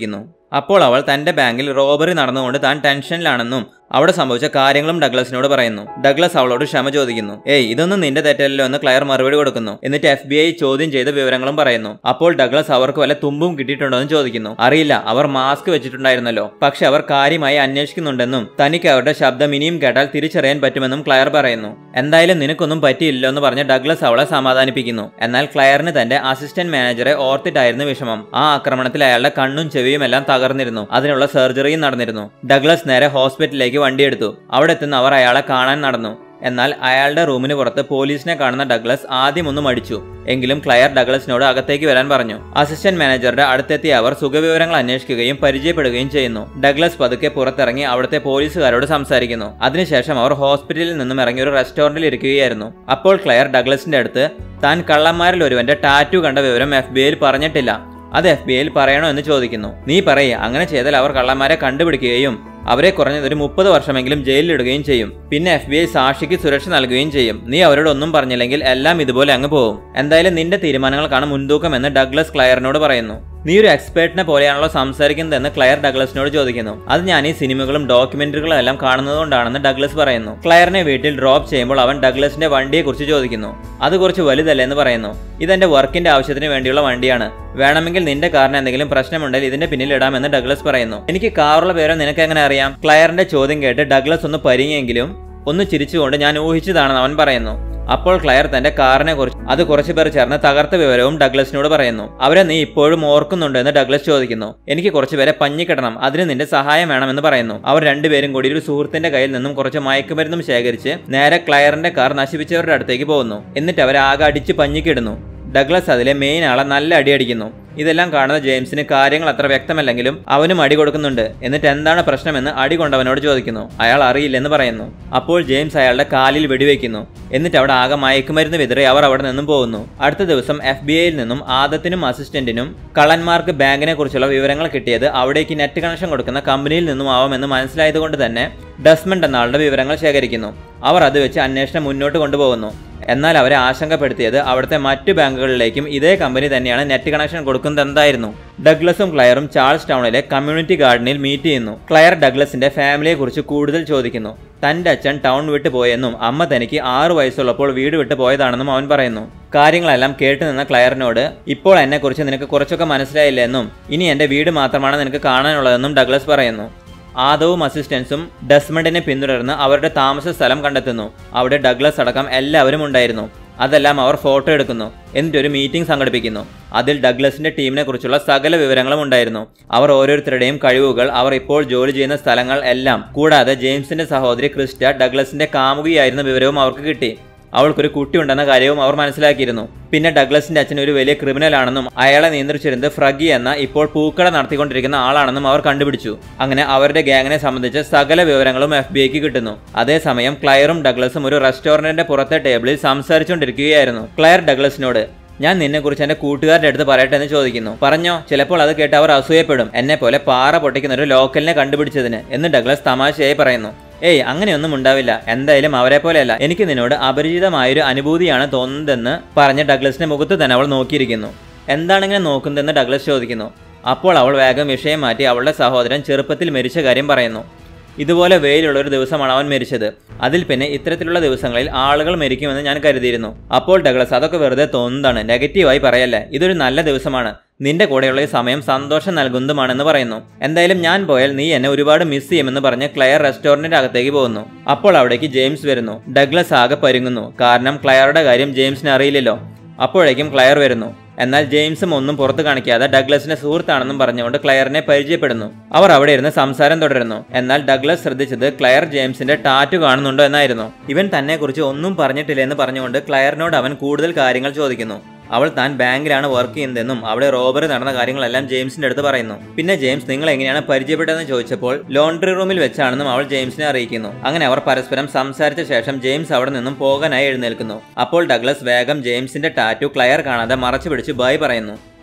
അപ്പോൾ അവൾ തന്റെ ബാങ്കിൽ റോബറി നടന്നുകൊണ്ട് താൻ ടെൻഷനിലാണെന്നും അവിടെ സംഭവിച്ച കാര്യങ്ങളും ഡഗ്ലസിനോട് പറയുന്നു ഡഗ്ലസ് അവളോട് ക്ഷമ ചോദിക്കുന്നു ഏയ് ഇതൊന്നും നിന്റെ തെറ്റല്ലോ എന്ന് ക്ലയർ മറുപടി കൊടുക്കുന്നു എന്നിട്ട് എഫ് ബി ഐ ചോദ്യം ചെയ്ത വിവരങ്ങളും പറയുന്നു അപ്പോൾ ഡഗ്ലസ് അവർക്ക് വല്ല തുമ്പും കിട്ടിയിട്ടുണ്ടോ എന്ന് ചോദിക്കുന്നു അറിയില്ല അവർ മാസ്ക് വെച്ചിട്ടുണ്ടായിരുന്നല്ലോ പക്ഷെ അവർ കാര്യമായി അന്വേഷിക്കുന്നുണ്ടെന്നും തനിക്ക് അവരുടെ ശബ്ദം ഇനിയും കേട്ടാൽ തിരിച്ചറിയാൻ പറ്റുമെന്നും ക്ലയർ പറയുന്നു എന്തായാലും നിനക്കൊന്നും പറ്റിയില്ലോ എന്ന് പറഞ്ഞ് ഡഗ്ലസ് അവളെ സമാധാനിപ്പിക്കുന്നു എന്നാൽ ക്ലയറിന് തന്റെ അസിസ്റ്റന്റ് മാനേജറെ ഓർത്തിട്ടായിരുന്നു വിഷമം ആ ആക്രമണത്തിൽ അയാളുടെ കണ്ണും ചെവിയും എല്ലാം തകർന്നിരുന്നു അതിനുള്ള സർജറിയും നടന്നിരുന്നു ഡഗ്ലസ് നേരെ ഹോസ്പിറ്റലിലേക്ക് വണ്ടിയെടുത്തു അവിടെ എത്തുന്ന അവർ അയാളെ കാണാൻ നടന്നു എന്നാൽ അയാളുടെ റൂമിന് പുറത്ത് പോലീസിനെ കാണുന്ന ഡഗ്ലസ് ആദ്യം ഒന്ന് മടിച്ചു എങ്കിലും ക്ലയർ ഡഗ്ലസിനോട് അകത്തേക്ക് വരാൻ പറഞ്ഞു അസിസ്റ്റന്റ് മാനേജറുടെ അടുത്തെത്തിയ അവർ സുഖവിവരങ്ങൾ അന്വേഷിക്കുകയും പരിചയപ്പെടുകയും ചെയ്യുന്നു ഡഗ്ലസ് പതുക്കെ പുറത്തിറങ്ങി അവിടുത്തെ പോലീസുകാരോട് സംസാരിക്കുന്നു അതിനുശേഷം അവർ ഹോസ്പിറ്റലിൽ നിന്നും ഇറങ്ങി ഒരു റെസ്റ്റോറന്റിൽ ഇരിക്കുകയായിരുന്നു അപ്പോൾ ക്ലയർ ഡഗ്ലസിന്റെ അടുത്ത് താൻ കള്ളന്മാരിൽ ഒരുവന്റെ ടാറ്റു കണ്ട വിവരം എഫ് ബി ഐയിൽ പറഞ്ഞിട്ടില്ല അത് എഫ് ബി ഐയിൽ പറയണോ എന്ന് ചോദിക്കുന്നു നീ പറയേ അങ്ങനെ ചെയ്താൽ അവർ കള്ളന്മാരെ കണ്ടുപിടിക്കുകയും അവരെ കുറഞ്ഞത് ഒരു മുപ്പത് വർഷമെങ്കിലും ജയിലിലിടുകയും ചെയ്യും പിന്നെ എഫ് ബി ഐ സാക്ഷിക്ക് സുരക്ഷ നൽകുകയും ചെയ്യും നീ അവരോട് ഒന്നും പറഞ്ഞില്ലെങ്കിൽ എല്ലാം ഇതുപോലെ അങ്ങ് പോകും എന്തായാലും നിന്റെ തീരുമാനങ്ങൾക്കാണ് മുൻതൂക്കം എന്ന് ഡഗ്ലസ് ക്ലയറിനോട് പറയുന്നു നീ ഒരു എക്സ്പേർട്ടിനെ പോലെയാണല്ലോ സംസാരിക്കുന്നതെന്ന് ക്ലയർ ഡഗ്ലസിനോട് ചോദിക്കുന്നു അത് ഞാൻ ഈ സിനിമകളും ഡോക്യുമെന്ററികളും എല്ലാം കാണുന്നതുകൊണ്ടാണെന്ന് ഡഗ്ലസ് പറയുന്നു ക്ലയറിനെ വീട്ടിൽ ഡ്രോപ്പ് ചെയ്യുമ്പോൾ അവൻ ഡഗ്ലസിന്റെ വണ്ടിയെക്കുറിച്ച് ചോദിക്കുന്നു അത് കുറച്ച് വലുതല്ലേ എന്ന് പറയുന്നു ഇതെന്റെ വർക്കിന്റെ ആവശ്യത്തിന് വേണ്ടിയുള്ള വണ്ടിയാണ് വേണമെങ്കിൽ നിന്റെ കാറിന് എന്തെങ്കിലും പ്രശ്നമുണ്ടെങ്കിൽ ഇതിന്റെ പിന്നിൽ ഇടാമെന്ന് ഡഗ്ലസ് പറയുന്നു എനിക്ക് കാറുള്ള പേരോ നിനക്ക് എങ്ങനെ അറിയാം ക്ലയറിന്റെ ചോദ്യം കേട്ട് ഡഗ്ലസ് ഒന്ന് പരിങ്ങിയെങ്കിലും ഒന്ന് ചിരിച്ചുകൊണ്ട് ഞാൻ ഊഹിച്ചതാണെന്ന് അവൻ പറയുന്നു അപ്പോൾ ക്ലയർ തന്റെ കാറിനെ കുറിച്ച് അത് കുറച്ചു പേർ ചേർന്ന് തകർത്ത വിവരവും ഡഗ്ലസിനോട് പറയുന്നു അവരെ നീ ഇപ്പോഴും ഓർക്കുന്നുണ്ടോ എന്ന് ഡഗ്ലസ് ചോദിക്കുന്നു എനിക്ക് കുറച്ചു പേരെ പഞ്ഞിക്കിടണം അതിന് നിന്റെ സഹായം വേണമെന്ന് പറയുന്നു അവർ രണ്ടുപേരും കൂടി ഒരു സുഹൃത്തിന്റെ കയ്യിൽ നിന്നും കുറച്ച് മയക്കുമരുന്നും ശേഖരിച്ച് നേരെ ക്ലയറിന്റെ കാർ നശിപ്പിച്ചവരുടെ അടുത്തേക്ക് പോകുന്നു എന്നിട്ട് അവരെ ആകെ അടിച്ച് പഞ്ഞിക്കിടുന്നു ഡഗ്ലസ് അതിലെ മെയിൻ ആളെ നല്ല അടിയടിക്കുന്നു ഇതെല്ലാം കാണുന്ന ജെയിംസിന് കാര്യങ്ങൾ അത്ര വ്യക്തമല്ലെങ്കിലും അവനും അടി കൊടുക്കുന്നുണ്ട് എന്നിട്ട് എന്താണ് പ്രശ്നമെന്ന് അടി കൊണ്ടവനോട് ചോദിക്കുന്നു അയാൾ അറിയില്ലെന്ന് പറയുന്നു അപ്പോൾ ജെയിംസ് അയാളുടെ കാലിൽ വെടിവെക്കുന്നു എന്നിട്ട് അവിടെ ആകെ മയക്കുമരുന്ന് വിതറി അവർ അവിടെ നിന്നും പോകുന്നു അടുത്ത ദിവസം എഫ് ബി ഐയിൽ നിന്നും ആദത്തിനും അസിസ്റ്റന്റിനും കള്ളന്മാർക്ക് ബാങ്കിനെ കുറിച്ചുള്ള വിവരങ്ങൾ കിട്ടിയത് അവിടേക്ക് നെറ്റ് കണക്ഷൻ കൊടുക്കുന്ന കമ്പനിയിൽ നിന്നും ആവാമെന്ന് മനസ്സിലായതുകൊണ്ട് തന്നെ ഡസ്മണ്ട് എന്ന ആളുടെ വിവരങ്ങൾ ശേഖരിക്കുന്നു അവർ അത് വെച്ച് അന്വേഷണം മുന്നോട്ട് കൊണ്ടുപോകുന്നു എന്നാൽ അവരെ ആശങ്കപ്പെടുത്തിയത് അവിടുത്തെ മറ്റു ബാങ്കുകളിലേക്കും ഇതേ കമ്പനി തന്നെയാണ് നെറ്റ് കണക്ഷൻ കൊടുക്കുന്നത് എന്തായിരുന്നു ഡഗ്ലസും ക്ലയറും ചാൾസ് ടൗണിലെ കമ്മ്യൂണിറ്റി ഗാർഡനിൽ മീറ്റ് ചെയ്യുന്നു ക്ലയർ ഡഗ്ലസിന്റെ ഫാമിലിയെ കുറിച്ച് കൂടുതൽ ചോദിക്കുന്നു തന്റെ അച്ഛൻ ടൗൺ വിട്ടു പോയെന്നും അമ്മ തനിക്ക് ആറു വയസ്സുള്ളപ്പോൾ വീട് വിട്ടു പോയതാണെന്നും അവൻ പറയുന്നു കാര്യങ്ങളെല്ലാം കേട്ടു നിന്ന ക്ലയറിനോട് ഇപ്പോൾ എന്നെക്കുറിച്ച് നിനക്ക് കുറച്ചൊക്കെ മനസ്സിലായില്ല എന്നും ഇനി എന്റെ വീട് മാത്രമാണ് നിനക്ക് കാണാനുള്ളതെന്നും ഡഗ്ലസ് പറയുന്നു ആദവും അസിസ്റ്റൻസും ഡെസ്മണ്ടിനെ പിന്തുടർന്ന് അവരുടെ താമസ സ്ഥലം കണ്ടെത്തുന്നു അവിടെ ഡഗ്ലസ് അടക്കം എല്ലാവരും ഉണ്ടായിരുന്നു അതെല്ലാം അവർ ഫോട്ടോ എടുക്കുന്നു എന്നിട്ട് ഒരു മീറ്റിംഗ് സംഘടിപ്പിക്കുന്നു അതിൽ ഡഗ്ലസിന്റെ ടീമിനെ കുറിച്ചുള്ള സകല വിവരങ്ങളും ഉണ്ടായിരുന്നു അവർ ഓരോരുത്തരുടെയും കഴിവുകൾ അവർ ഇപ്പോൾ ജോലി ചെയ്യുന്ന സ്ഥലങ്ങൾ എല്ലാം കൂടാതെ ജെയിംസിന്റെ സഹോദരി ക്രിസ്റ്റ ഡഗ്ലസിന്റെ കാമുകിയായിരുന്ന വിവരവും അവർക്ക് കിട്ടി അവൾക്കൊരു കുട്ടി ഉണ്ടെന്ന കാര്യവും അവർ മനസ്സിലാക്കിയിരുന്നു പിന്നെ ഡഗ്ലസിന്റെ അച്ഛൻ ഒരു വലിയ ക്രിമിനൽ ആണെന്നും അയാളെ നിയന്ത്രിച്ചിരുന്നത് ഫ്രഗി എന്ന ഇപ്പോൾ പൂക്കട നടത്തിക്കൊണ്ടിരിക്കുന്ന ആളാണെന്നും അവർ കണ്ടുപിടിച്ചു അങ്ങനെ അവരുടെ ഗ്യാങ്ങിനെ സംബന്ധിച്ച് സകല വിവരങ്ങളും എഫ് ബി ഐക്ക് കിട്ടുന്നു അതേസമയം ക്ലയറും ഡഗ്ലസും ഒരു റെസ്റ്റോറന്റിന്റെ പുറത്തെ ടേബിളിൽ സംസാരിച്ചുകൊണ്ടിരിക്കുകയായിരുന്നു ക്ലയർ ഡഗ്ലസിനോട് ഞാൻ നിന്നെക്കുറിച്ച് എന്റെ കൂട്ടുകാരുടെ അടുത്ത് പറയട്ടെ എന്ന് ചോദിക്കുന്നു പറഞ്ഞോ ചിലപ്പോൾ അത് കേട്ട് അവർ അസൂയപ്പെടും എന്നെ പോലെ പാറ പൊട്ടിക്കുന്ന ഒരു ലോക്കലിനെ കണ്ടുപിടിച്ചതിന് എന്ന് ഡഗ്ലസ് തമാശയായി പറയുന്നു ഏയ് അങ്ങനെയൊന്നും ഉണ്ടാവില്ല എന്തായാലും അവരെ പോലെയല്ല എനിക്ക് നിന്നോട് അപരിചിതമായൊരു അനുഭൂതിയാണ് തോന്നുന്നതെന്ന് പറഞ്ഞ് ഡഗ്ലസിന്റെ മുഖത്ത് തന്നെ അവൾ നോക്കിയിരിക്കുന്നു എന്താണ് ഇങ്ങനെ നോക്കുന്നതെന്ന് ഡഗ്ലസ് ചോദിക്കുന്നു അപ്പോൾ അവൾ വേഗം വിഷയം മാറ്റി അവളുടെ സഹോദരൻ ചെറുപ്പത്തിൽ മരിച്ച കാര്യം പറയുന്നു ഇതുപോലെ വെയിലുള്ള ഒരു ദിവസമാണ് അവൻ മരിച്ചത് അതിൽ പിന്നെ ഇത്തരത്തിലുള്ള ദിവസങ്ങളിൽ ആളുകൾ മരിക്കുമെന്ന് ഞാൻ കരുതിയിരുന്നു അപ്പോൾ ഡഗ്ലസ് അതൊക്കെ വെറുതെ തോന്നുന്നതാണ് നെഗറ്റീവായി പറയല്ലേ ഇതൊരു നല്ല ദിവസമാണ് നിന്റെ കൂടെയുള്ള ഈ സമയം സന്തോഷം നൽകുന്നതുമാണെന്ന് പറയുന്നു എന്തായാലും ഞാൻ പോയാൽ നീ എന്നെ ഒരുപാട് മിസ് ചെയ്യുമെന്ന് പറഞ്ഞ് ക്ലയർ റെസ്റ്റോറന്റിന്റെ അകത്തേക്ക് പോകുന്നു അപ്പോൾ അവിടേക്ക് ജെയിംസ് വരുന്നു ഡഗ്ലസ് ആകെ പരുങ്ങുന്നു കാരണം ക്ലയറുടെ കാര്യം ജെയിംസിന് അറിയില്ലല്ലോ അപ്പോഴേക്കും ക്ലയർ വരുന്നു എന്നാൽ ജെയിംസും ഒന്നും പുറത്തു കാണിക്കാതെ ഡഗ്ലസിന്റെ സുഹൃത്താണെന്നും പറഞ്ഞുകൊണ്ട് ക്ലയറിനെ പരിചയപ്പെടുന്നു അവർ അവിടെ ഇരുന്ന് സംസാരം തുടരുന്നു എന്നാൽ ഡഗ്ലസ് ശ്രദ്ധിച്ചത് ക്ലയർ ജെയിംസിന്റെ ടാറ്റു കാണുന്നുണ്ടോ എന്നായിരുന്നു ഇവൻ തന്നെക്കുറിച്ച് ഒന്നും പറഞ്ഞിട്ടില്ല എന്ന് പറഞ്ഞുകൊണ്ട് ക്ലയറിനോട് അവൻ കൂടുതൽ കാര്യങ്ങൾ ചോദിക്കുന്നു അവൾ താൻ ബാങ്കിലാണ് വർക്ക് ചെയ്യുന്നതെന്നും അവിടെ റോബറി നടന്ന കാര്യങ്ങളെല്ലാം ജെയിംസിന്റെ അടുത്ത് പറയുന്നു പിന്നെ ജെയിംസ് നിങ്ങൾ എങ്ങനെയാണ് പരിചയപ്പെട്ടതെന്ന് ചോദിച്ചപ്പോൾ ലോണ്ടറി റൂമിൽ വെച്ചാണെന്നും അവൾ ജെയിംസിനെ അറിയിക്കുന്നു അങ്ങനെ അവർ പരസ്പരം സംസാരിച്ച ശേഷം ജെയിംസ് അവിടെ നിന്നും പോകാനായി എഴുന്നേൽക്കുന്നു അപ്പോൾ ഡഗ്ലസ് വേഗം ജെയിംസിന്റെ ടാറ്റു ക്ലയർ കാണാതെ മറച്ചു പിടിച്ച് ബായ് പറയുന്നു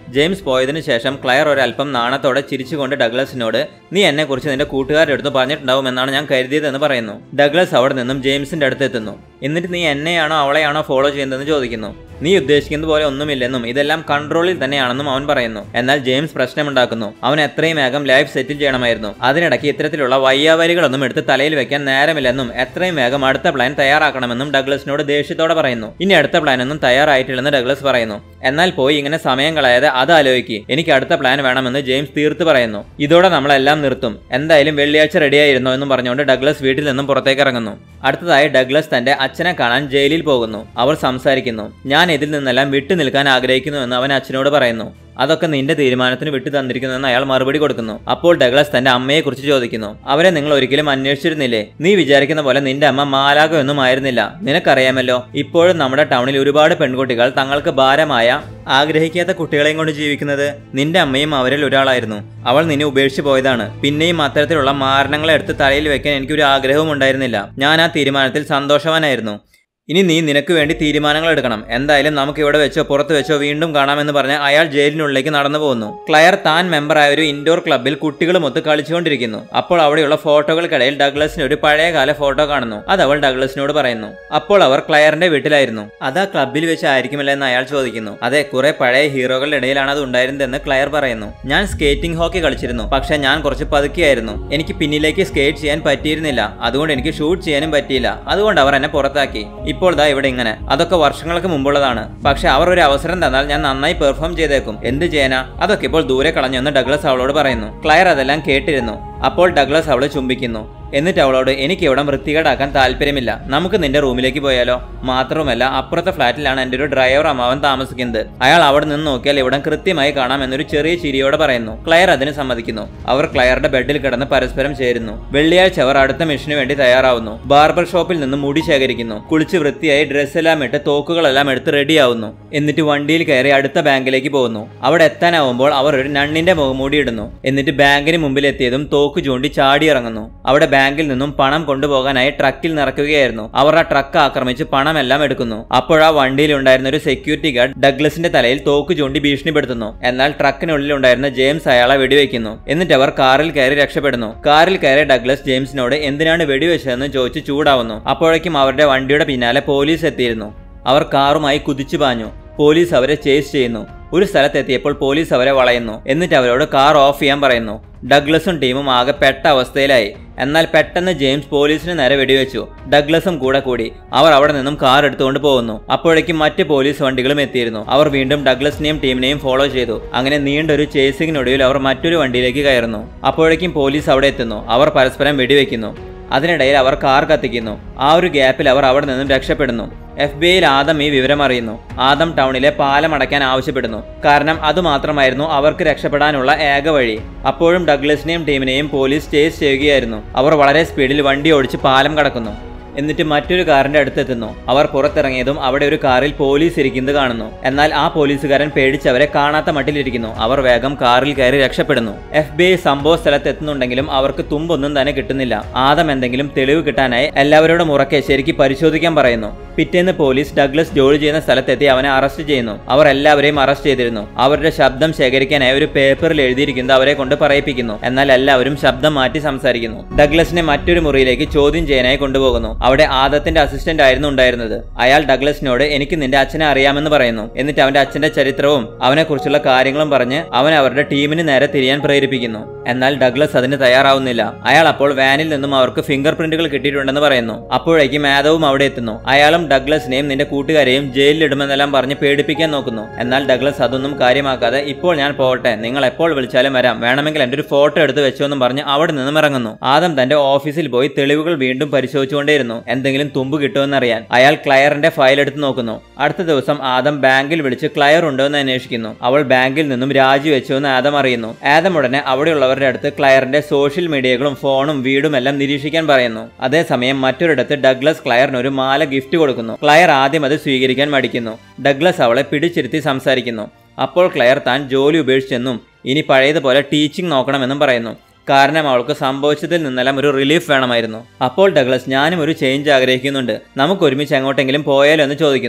ജെയിംസ് പോയതിനു ശേഷം ക്ലയർ ഒരല്പം നാണത്തോടെ ചിരിച്ചുകൊണ്ട് ഡഗ്ലസിനോട് നീ എന്നെക്കുറിച്ച് നിന്റെ കൂട്ടുകാരുടെ അടുത്ത് പറഞ്ഞിട്ടുണ്ടാവുമെന്നാണ് ഞാൻ കരുതിയതെന്ന് പറയുന്നു ഡഗ്ലസ് അവിടെ നിന്നും ജെയിംസിന്റെ അടുത്ത് എത്തുന്നു എന്നിട്ട് നീ എന്നെയാണോ അവളെയാണോ ഫോളോ ചെയ്യുന്നതെന്ന് ചോദിക്കുന്നു നീ ഉദ്ദേശിക്കുന്നത് പോലെ ഒന്നുമില്ലെന്നും ഇതെല്ലാം കൺട്രോളിൽ തന്നെയാണെന്നും അവൻ പറയുന്നു എന്നാൽ ജെയിംസ് പ്രശ്നമുണ്ടാക്കുന്നു അവൻ എത്രയും വേഗം ലൈഫ് സെറ്റിൽ ചെയ്യണമായിരുന്നു അതിനിടയ്ക്ക് ഇത്തരത്തിലുള്ള വയ്യാവലികളൊന്നും എടുത്ത് തലയിൽ വെക്കാൻ നേരമില്ലെന്നും എത്രയും വേഗം അടുത്ത പ്ലാൻ തയ്യാറാക്കണമെന്നും ഡഗ്ലസിനോട് ദേഷ്യത്തോടെ പറയുന്നു ഇനി അടുത്ത പ്ലാൻ ഒന്നും തയ്യാറായിട്ടില്ലെന്ന് ഡഗ്ലസ് പറയുന്നു എന്നാൽ പോയി ഇങ്ങനെ സമയം കളയാതെ അത് ആലോചിക്ക് എനിക്ക് അടുത്ത പ്ലാൻ വേണമെന്ന് ജെയിംസ് തീർത്ത് പറയുന്നു ഇതോടെ നമ്മളെല്ലാം നിർത്തും എന്തായാലും വെള്ളിയാഴ്ച റെഡിയായിരുന്നോ എന്നും പറഞ്ഞുകൊണ്ട് ഡഗ്ലസ് വീട്ടിൽ നിന്നും പുറത്തേക്ക് ഇറങ്ങുന്നു അടുത്തതായി ഡഗ്ലസ് തന്റെ അച്ഛനെ കാണാൻ ജയിലിൽ പോകുന്നു അവർ സംസാരിക്കുന്നു ഞാൻ ഇതിൽ നിന്നെല്ലാം വിട്ടു നിൽക്കാൻ ആഗ്രഹിക്കുന്നുവെന്ന് അവൻ അച്ഛനോട് പറയുന്നു അതൊക്കെ നിന്റെ തീരുമാനത്തിന് വിട്ടു തന്നിരിക്കുന്നുവെന്ന് അയാൾ മറുപടി കൊടുക്കുന്നു അപ്പോൾ ഡഗ്ലസ് തന്റെ അമ്മയെ കുറിച്ച് ചോദിക്കുന്നു അവരെ നിങ്ങൾ ഒരിക്കലും അന്വേഷിച്ചിരുന്നില്ലേ നീ വിചാരിക്കുന്ന പോലെ നിന്റെ അമ്മ മാലാകമൊന്നും ആയിരുന്നില്ല നിനക്കറിയാമല്ലോ ഇപ്പോഴും നമ്മുടെ ടൗണിൽ ഒരുപാട് പെൺകുട്ടികൾ തങ്ങൾക്ക് ഭാരമായ ആഗ്രഹിക്കാത്ത കുട്ടികളെയും കൊണ്ട് ജീവിക്കുന്നത് നിന്റെ അമ്മയും അവരിൽ ഒരാളായിരുന്നു അവൾ നിന്നെ ഉപേക്ഷിച്ച് പോയതാണ് പിന്നെയും അത്തരത്തിലുള്ള മാരണങ്ങളെ എടുത്ത് തലയിൽ വെക്കാൻ എനിക്കൊരു ആഗ്രഹവും ഉണ്ടായിരുന്നില്ല ഞാൻ ആ തീരുമാനത്തിൽ സന്തോഷവാനായിരുന്നു ഇനി നീ നിനക്ക് വേണ്ടി തീരുമാനങ്ങൾ എടുക്കണം എന്തായാലും നമുക്ക് ഇവിടെ വെച്ചോ പുറത്ത് വെച്ചോ വീണ്ടും കാണാമെന്ന് പറഞ്ഞ് അയാൾ ജയിലിനുള്ളിലേക്ക് നടന്നു പോകുന്നു ക്ലയർ താൻ മെമ്പറായ ഒരു ഇൻഡോർ ക്ലബ്ബിൽ കുട്ടികളുമൊത്ത് കളിച്ചുകൊണ്ടിരിക്കുന്നു അപ്പോൾ അവിടെയുള്ള ഫോട്ടോകൾക്കിടയിൽ ഡഗ്ലസിന് ഒരു പഴയകാല ഫോട്ടോ കാണുന്നു അത് അവൾ ഡഗ്ലസിനോട് പറയുന്നു അപ്പോൾ അവർ ക്ലയറിന്റെ വീട്ടിലായിരുന്നു അത് ആ ക്ലബ്ബിൽ വെച്ചായിരിക്കുമല്ലോ എന്ന് അയാൾ ചോദിക്കുന്നു അതെ കുറെ പഴയ ഹീറോകളുടെ ഇടയിലാണ് അത് ഉണ്ടായിരുന്നതെന്ന് ക്ലയർ പറയുന്നു ഞാൻ സ്കേറ്റിംഗ് ഹോക്കി കളിച്ചിരുന്നു പക്ഷെ ഞാൻ കുറച്ച് പതുക്കിയായിരുന്നു എനിക്ക് പിന്നിലേക്ക് സ്കേറ്റ് ചെയ്യാൻ പറ്റിയിരുന്നില്ല അതുകൊണ്ട് എനിക്ക് ഷൂട്ട് ചെയ്യാനും പറ്റിയില്ല അതുകൊണ്ട് അവർ എന്നെ പുറത്താക്കി ഇപ്പോൾ ദാ ഇവിടെ ഇങ്ങനെ അതൊക്കെ വർഷങ്ങൾക്ക് മുമ്പുള്ളതാണ് പക്ഷെ അവർ ഒരു അവസരം തന്നാൽ ഞാൻ നന്നായി പെർഫോം ചെയ്തേക്കും എന്ത് ചെയ്യാനാ അതൊക്കെ ഇപ്പോൾ ദൂരെ കളഞ്ഞെന്ന് ഡഗ്ലസ് അവളോട് പറയുന്നു ക്ലയർ അതെല്ലാം കേട്ടിരുന്നു അപ്പോൾ ഡഗ്ലസ് അവളെ ചുംബിക്കുന്നു എന്നിട്ട് അവളോട് എനിക്ക് ഇവിടെ വൃത്തികേടാക്കാൻ താല്പര്യമില്ല നമുക്ക് നിന്റെ റൂമിലേക്ക് പോയാലോ മാത്രവുമല്ല അപ്പുറത്തെ ഫ്ലാറ്റിലാണ് എൻ്റെ ഒരു ഡ്രൈവർ അമ്മാവൻ താമസിക്കുന്നത് അയാൾ അവിടെ നിന്ന് നോക്കിയാൽ ഇവിടം കൃത്യമായി കാണാം എന്നൊരു ചെറിയ ചിരിയോടെ പറയുന്നു ക്ലയർ അതിന് സമ്മതിക്കുന്നു അവർ ക്ലയറുടെ ബെഡിൽ കിടന്ന് പരസ്പരം ചേരുന്നു വെള്ളിയാഴ്ച അവർ അടുത്ത മിഷന് വേണ്ടി തയ്യാറാവുന്നു ബാർബർ ഷോപ്പിൽ നിന്ന് മുടി ശേഖരിക്കുന്നു കുളിച്ച് വൃത്തിയായി ഡ്രസ്സ് എല്ലാം ഇട്ട് തോക്കുകളെല്ലാം എടുത്ത് റെഡിയാവുന്നു എന്നിട്ട് വണ്ടിയിൽ കയറി അടുത്ത ബാങ്കിലേക്ക് പോകുന്നു അവിടെ എത്താനാവുമ്പോൾ അവർ ഒരു നണ്ണിന്റെ മുഖംമൂടി ഇടുന്നു എന്നിട്ട് ബാങ്കിന് മുമ്പിൽ എത്തിയതും തോക്ക് ചൂണ്ടി ചാടി ഇറങ്ങുന്നു അവിടെ ബാങ്കിൽ നിന്നും പണം കൊണ്ടുപോകാനായി ട്രക്കിൽ നിറയ്ക്കുകയായിരുന്നു അവർ ആ ട്രക്ക് ആക്രമിച്ച് പണമെല്ലാം എടുക്കുന്നു അപ്പോഴാ വണ്ടിയിൽ ഉണ്ടായിരുന്ന ഒരു സെക്യൂരിറ്റി ഗാർഡ് ഡഗ്ലസിന്റെ തലയിൽ തോക്ക് ചൂണ്ടി ഭീഷണിപ്പെടുത്തുന്നു എന്നാൽ ട്രക്കിനുള്ളിൽ ഉണ്ടായിരുന്ന ജെയിംസ് അയാളെ വെടിവെക്കുന്നു എന്നിട്ട് അവർ കാറിൽ കയറി രക്ഷപ്പെടുന്നു കാറിൽ കയറിയ ഡഗ്ലസ് ജെയിംസിനോട് എന്തിനാണ് വെടിവെച്ചതെന്ന് ചോദിച്ച് ചൂടാവുന്നു അപ്പോഴേക്കും അവരുടെ വണ്ടിയുടെ പിന്നാലെ പോലീസ് എത്തിയിരുന്നു അവർ കാറുമായി കുതിച്ചു പാഞ്ഞു പോലീസ് അവരെ ചേസ് ചെയ്യുന്നു ഒരു സ്ഥലത്തെത്തിയപ്പോൾ പോലീസ് അവരെ വളയുന്നു എന്നിട്ട് അവരോട് കാർ ഓഫ് ചെയ്യാൻ പറയുന്നു ഡഗ്ലസും ടീമും ആകെ പെട്ട അവസ്ഥയിലായി എന്നാൽ പെട്ടെന്ന് ജെയിംസ് പോലീസിന് നേരെ വെടിവെച്ചു ഡഗ്ലസും കൂടെ കൂടി അവർ അവിടെ നിന്നും കാർ എടുത്തുകൊണ്ട് പോകുന്നു അപ്പോഴേക്കും മറ്റ് പോലീസ് വണ്ടികളും എത്തിയിരുന്നു അവർ വീണ്ടും ഡഗ്ലസിനെയും ടീമിനെയും ഫോളോ ചെയ്തു അങ്ങനെ നീണ്ടൊരു ചേസിങ്ങിനൊടുവിൽ അവർ മറ്റൊരു വണ്ടിയിലേക്ക് കയറുന്നു അപ്പോഴേക്കും പോലീസ് അവിടെ എത്തുന്നു അവർ പരസ്പരം വെടിവെക്കുന്നു അതിനിടയിൽ അവർ കാർ കത്തിക്കുന്നു ആ ഒരു ഗ്യാപ്പിൽ അവർ അവിടെ നിന്നും രക്ഷപ്പെടുന്നു എഫ് ബി ഐയിൽ ആദം ഈ വിവരം അറിയുന്നു ആദം ടൗണിലെ പാലം അടയ്ക്കാൻ ആവശ്യപ്പെടുന്നു കാരണം അതുമാത്രമായിരുന്നു അവർക്ക് രക്ഷപ്പെടാനുള്ള ഏക വഴി അപ്പോഴും ഡഗ്ലസിനെയും ടീമിനെയും പോലീസ് ചേസ് ചെയ്യുകയായിരുന്നു അവർ വളരെ സ്പീഡിൽ വണ്ടി ഓടിച്ച് പാലം കടക്കുന്നു എന്നിട്ട് മറ്റൊരു കാറിന്റെ അടുത്തെത്തുന്നു അവർ പുറത്തിറങ്ങിയതും അവിടെ ഒരു കാറിൽ പോലീസ് ഇരിക്കുന്നത് കാണുന്നു എന്നാൽ ആ പോലീസുകാരൻ പേടിച്ചവരെ കാണാത്ത മട്ടിലിരിക്കുന്നു അവർ വേഗം കാറിൽ കയറി രക്ഷപ്പെടുന്നു എഫ് ബി ഐ സംഭവ സ്ഥലത്ത് എത്തുന്നുണ്ടെങ്കിലും അവർക്ക് തുമ്പൊന്നും തന്നെ കിട്ടുന്നില്ല ആദം എന്തെങ്കിലും തെളിവ് കിട്ടാനായി എല്ലാവരോടും ഉറക്കെ ശരിക്ക് പരിശോധിക്കാൻ പറയുന്നു പിറ്റേന്ന് പോലീസ് ഡഗ്ലസ് ജോലി ചെയ്യുന്ന സ്ഥലത്തെത്തി അവനെ അറസ്റ്റ് ചെയ്യുന്നു അവർ എല്ലാവരെയും അറസ്റ്റ് ചെയ്തിരുന്നു അവരുടെ ശബ്ദം ശേഖരിക്കാനായി ഒരു പേപ്പറിൽ എഴുതിയിരിക്കുന്നത് അവരെ കൊണ്ട് പറയിപ്പിക്കുന്നു എന്നാൽ എല്ലാവരും ശബ്ദം മാറ്റി സംസാരിക്കുന്നു ഡഗ്ലസിനെ മറ്റൊരു മുറിയിലേക്ക് ചോദ്യം ചെയ്യാനായി കൊണ്ടുപോകുന്നു അവിടെ ആദത്തിന്റെ അസിസ്റ്റന്റ് ആയിരുന്നു ഉണ്ടായിരുന്നത് അയാൾ ഡഗ്ലസിനോട് എനിക്ക് നിന്റെ അച്ഛനെ അറിയാമെന്ന് പറയുന്നു എന്നിട്ട് അവന്റെ അച്ഛന്റെ ചരിത്രവും അവനെക്കുറിച്ചുള്ള കാര്യങ്ങളും പറഞ്ഞ് അവൻ അവരുടെ ടീമിന് നേരെ തിരിയാൻ പ്രേരിപ്പിക്കുന്നു എന്നാൽ ഡഗ്ലസ് അതിന് തയ്യാറാവുന്നില്ല അയാൾ അപ്പോൾ വാനിൽ നിന്നും അവർക്ക് ഫിംഗർ പ്രിന്റുകൾ കിട്ടിയിട്ടുണ്ടെന്ന് പറയുന്നു അപ്പോഴേക്കും മാധവും അവിടെ എത്തുന്നു അയാളും ഡഗ്ലസിനെയും നിന്റെ കൂട്ടുകാരെയും ജയിലിലിടുമെന്നെല്ലാം പറഞ്ഞ് പേടിപ്പിക്കാൻ നോക്കുന്നു എന്നാൽ ഡഗ്ലസ് അതൊന്നും കാര്യമാക്കാതെ ഇപ്പോൾ ഞാൻ പോകട്ടെ നിങ്ങൾ എപ്പോൾ വിളിച്ചാലും വരാം വേണമെങ്കിൽ എൻ്റെ ഒരു ഫോട്ടോ എടുത്ത് വെച്ചോന്നും പറഞ്ഞ് അവിടെ നിന്നും ഇറങ്ങുന്നു ആദം തന്റെ ഓഫീസിൽ പോയി തെളിവുകൾ വീണ്ടും പരിശോധിച്ചുകൊണ്ടേയിരുന്നു എന്തെങ്കിലും തുമ്പ് കിട്ടുമെന്നറിയാൻ അയാൾ ക്ലയറിന്റെ ഫയൽ എടുത്ത് നോക്കുന്നു അടുത്ത ദിവസം ആദം ബാങ്കിൽ വിളിച്ച് ക്ലയർ ഉണ്ടോ എന്ന് അന്വേഷിക്കുന്നു അവൾ ബാങ്കിൽ നിന്നും രാജിവെച്ചുവെന്ന് ആദം അറിയുന്നു ആദം ഉടനെ അവിടെയുള്ളവരുടെ അടുത്ത് ക്ലയറിന്റെ സോഷ്യൽ മീഡിയകളും ഫോണും വീടും എല്ലാം നിരീക്ഷിക്കാൻ പറയുന്നു അതേസമയം മറ്റൊരിടത്ത് ഡഗ്ലസ് ക്ലയറിന് ഒരു മാല ഗിഫ്റ്റ് കൊടുക്കുന്നു ക്ലയർ ആദ്യം അത് സ്വീകരിക്കാൻ മടിക്കുന്നു ഡഗ്ലസ് അവളെ പിടിച്ചിരുത്തി സംസാരിക്കുന്നു അപ്പോൾ ക്ലയർ താൻ ജോലി ഉപേക്ഷിച്ചെന്നും ഇനി പഴയതുപോലെ ടീച്ചിങ് നോക്കണമെന്നും പറയുന്നു കാരണം അവൾക്ക് സംഭവിച്ചതിൽ നിന്നെല്ലാം ഒരു റിലീഫ് വേണമായിരുന്നു അപ്പോൾ ഡഗ്ലസ് ഞാനും ഒരു ചേഞ്ച് ആഗ്രഹിക്കുന്നുണ്ട് നമുക്ക് ഒരുമിച്ച് എങ്ങോട്ടെങ്കിലും പോയാലോ എന്ന് ചോദിക്കുന്നു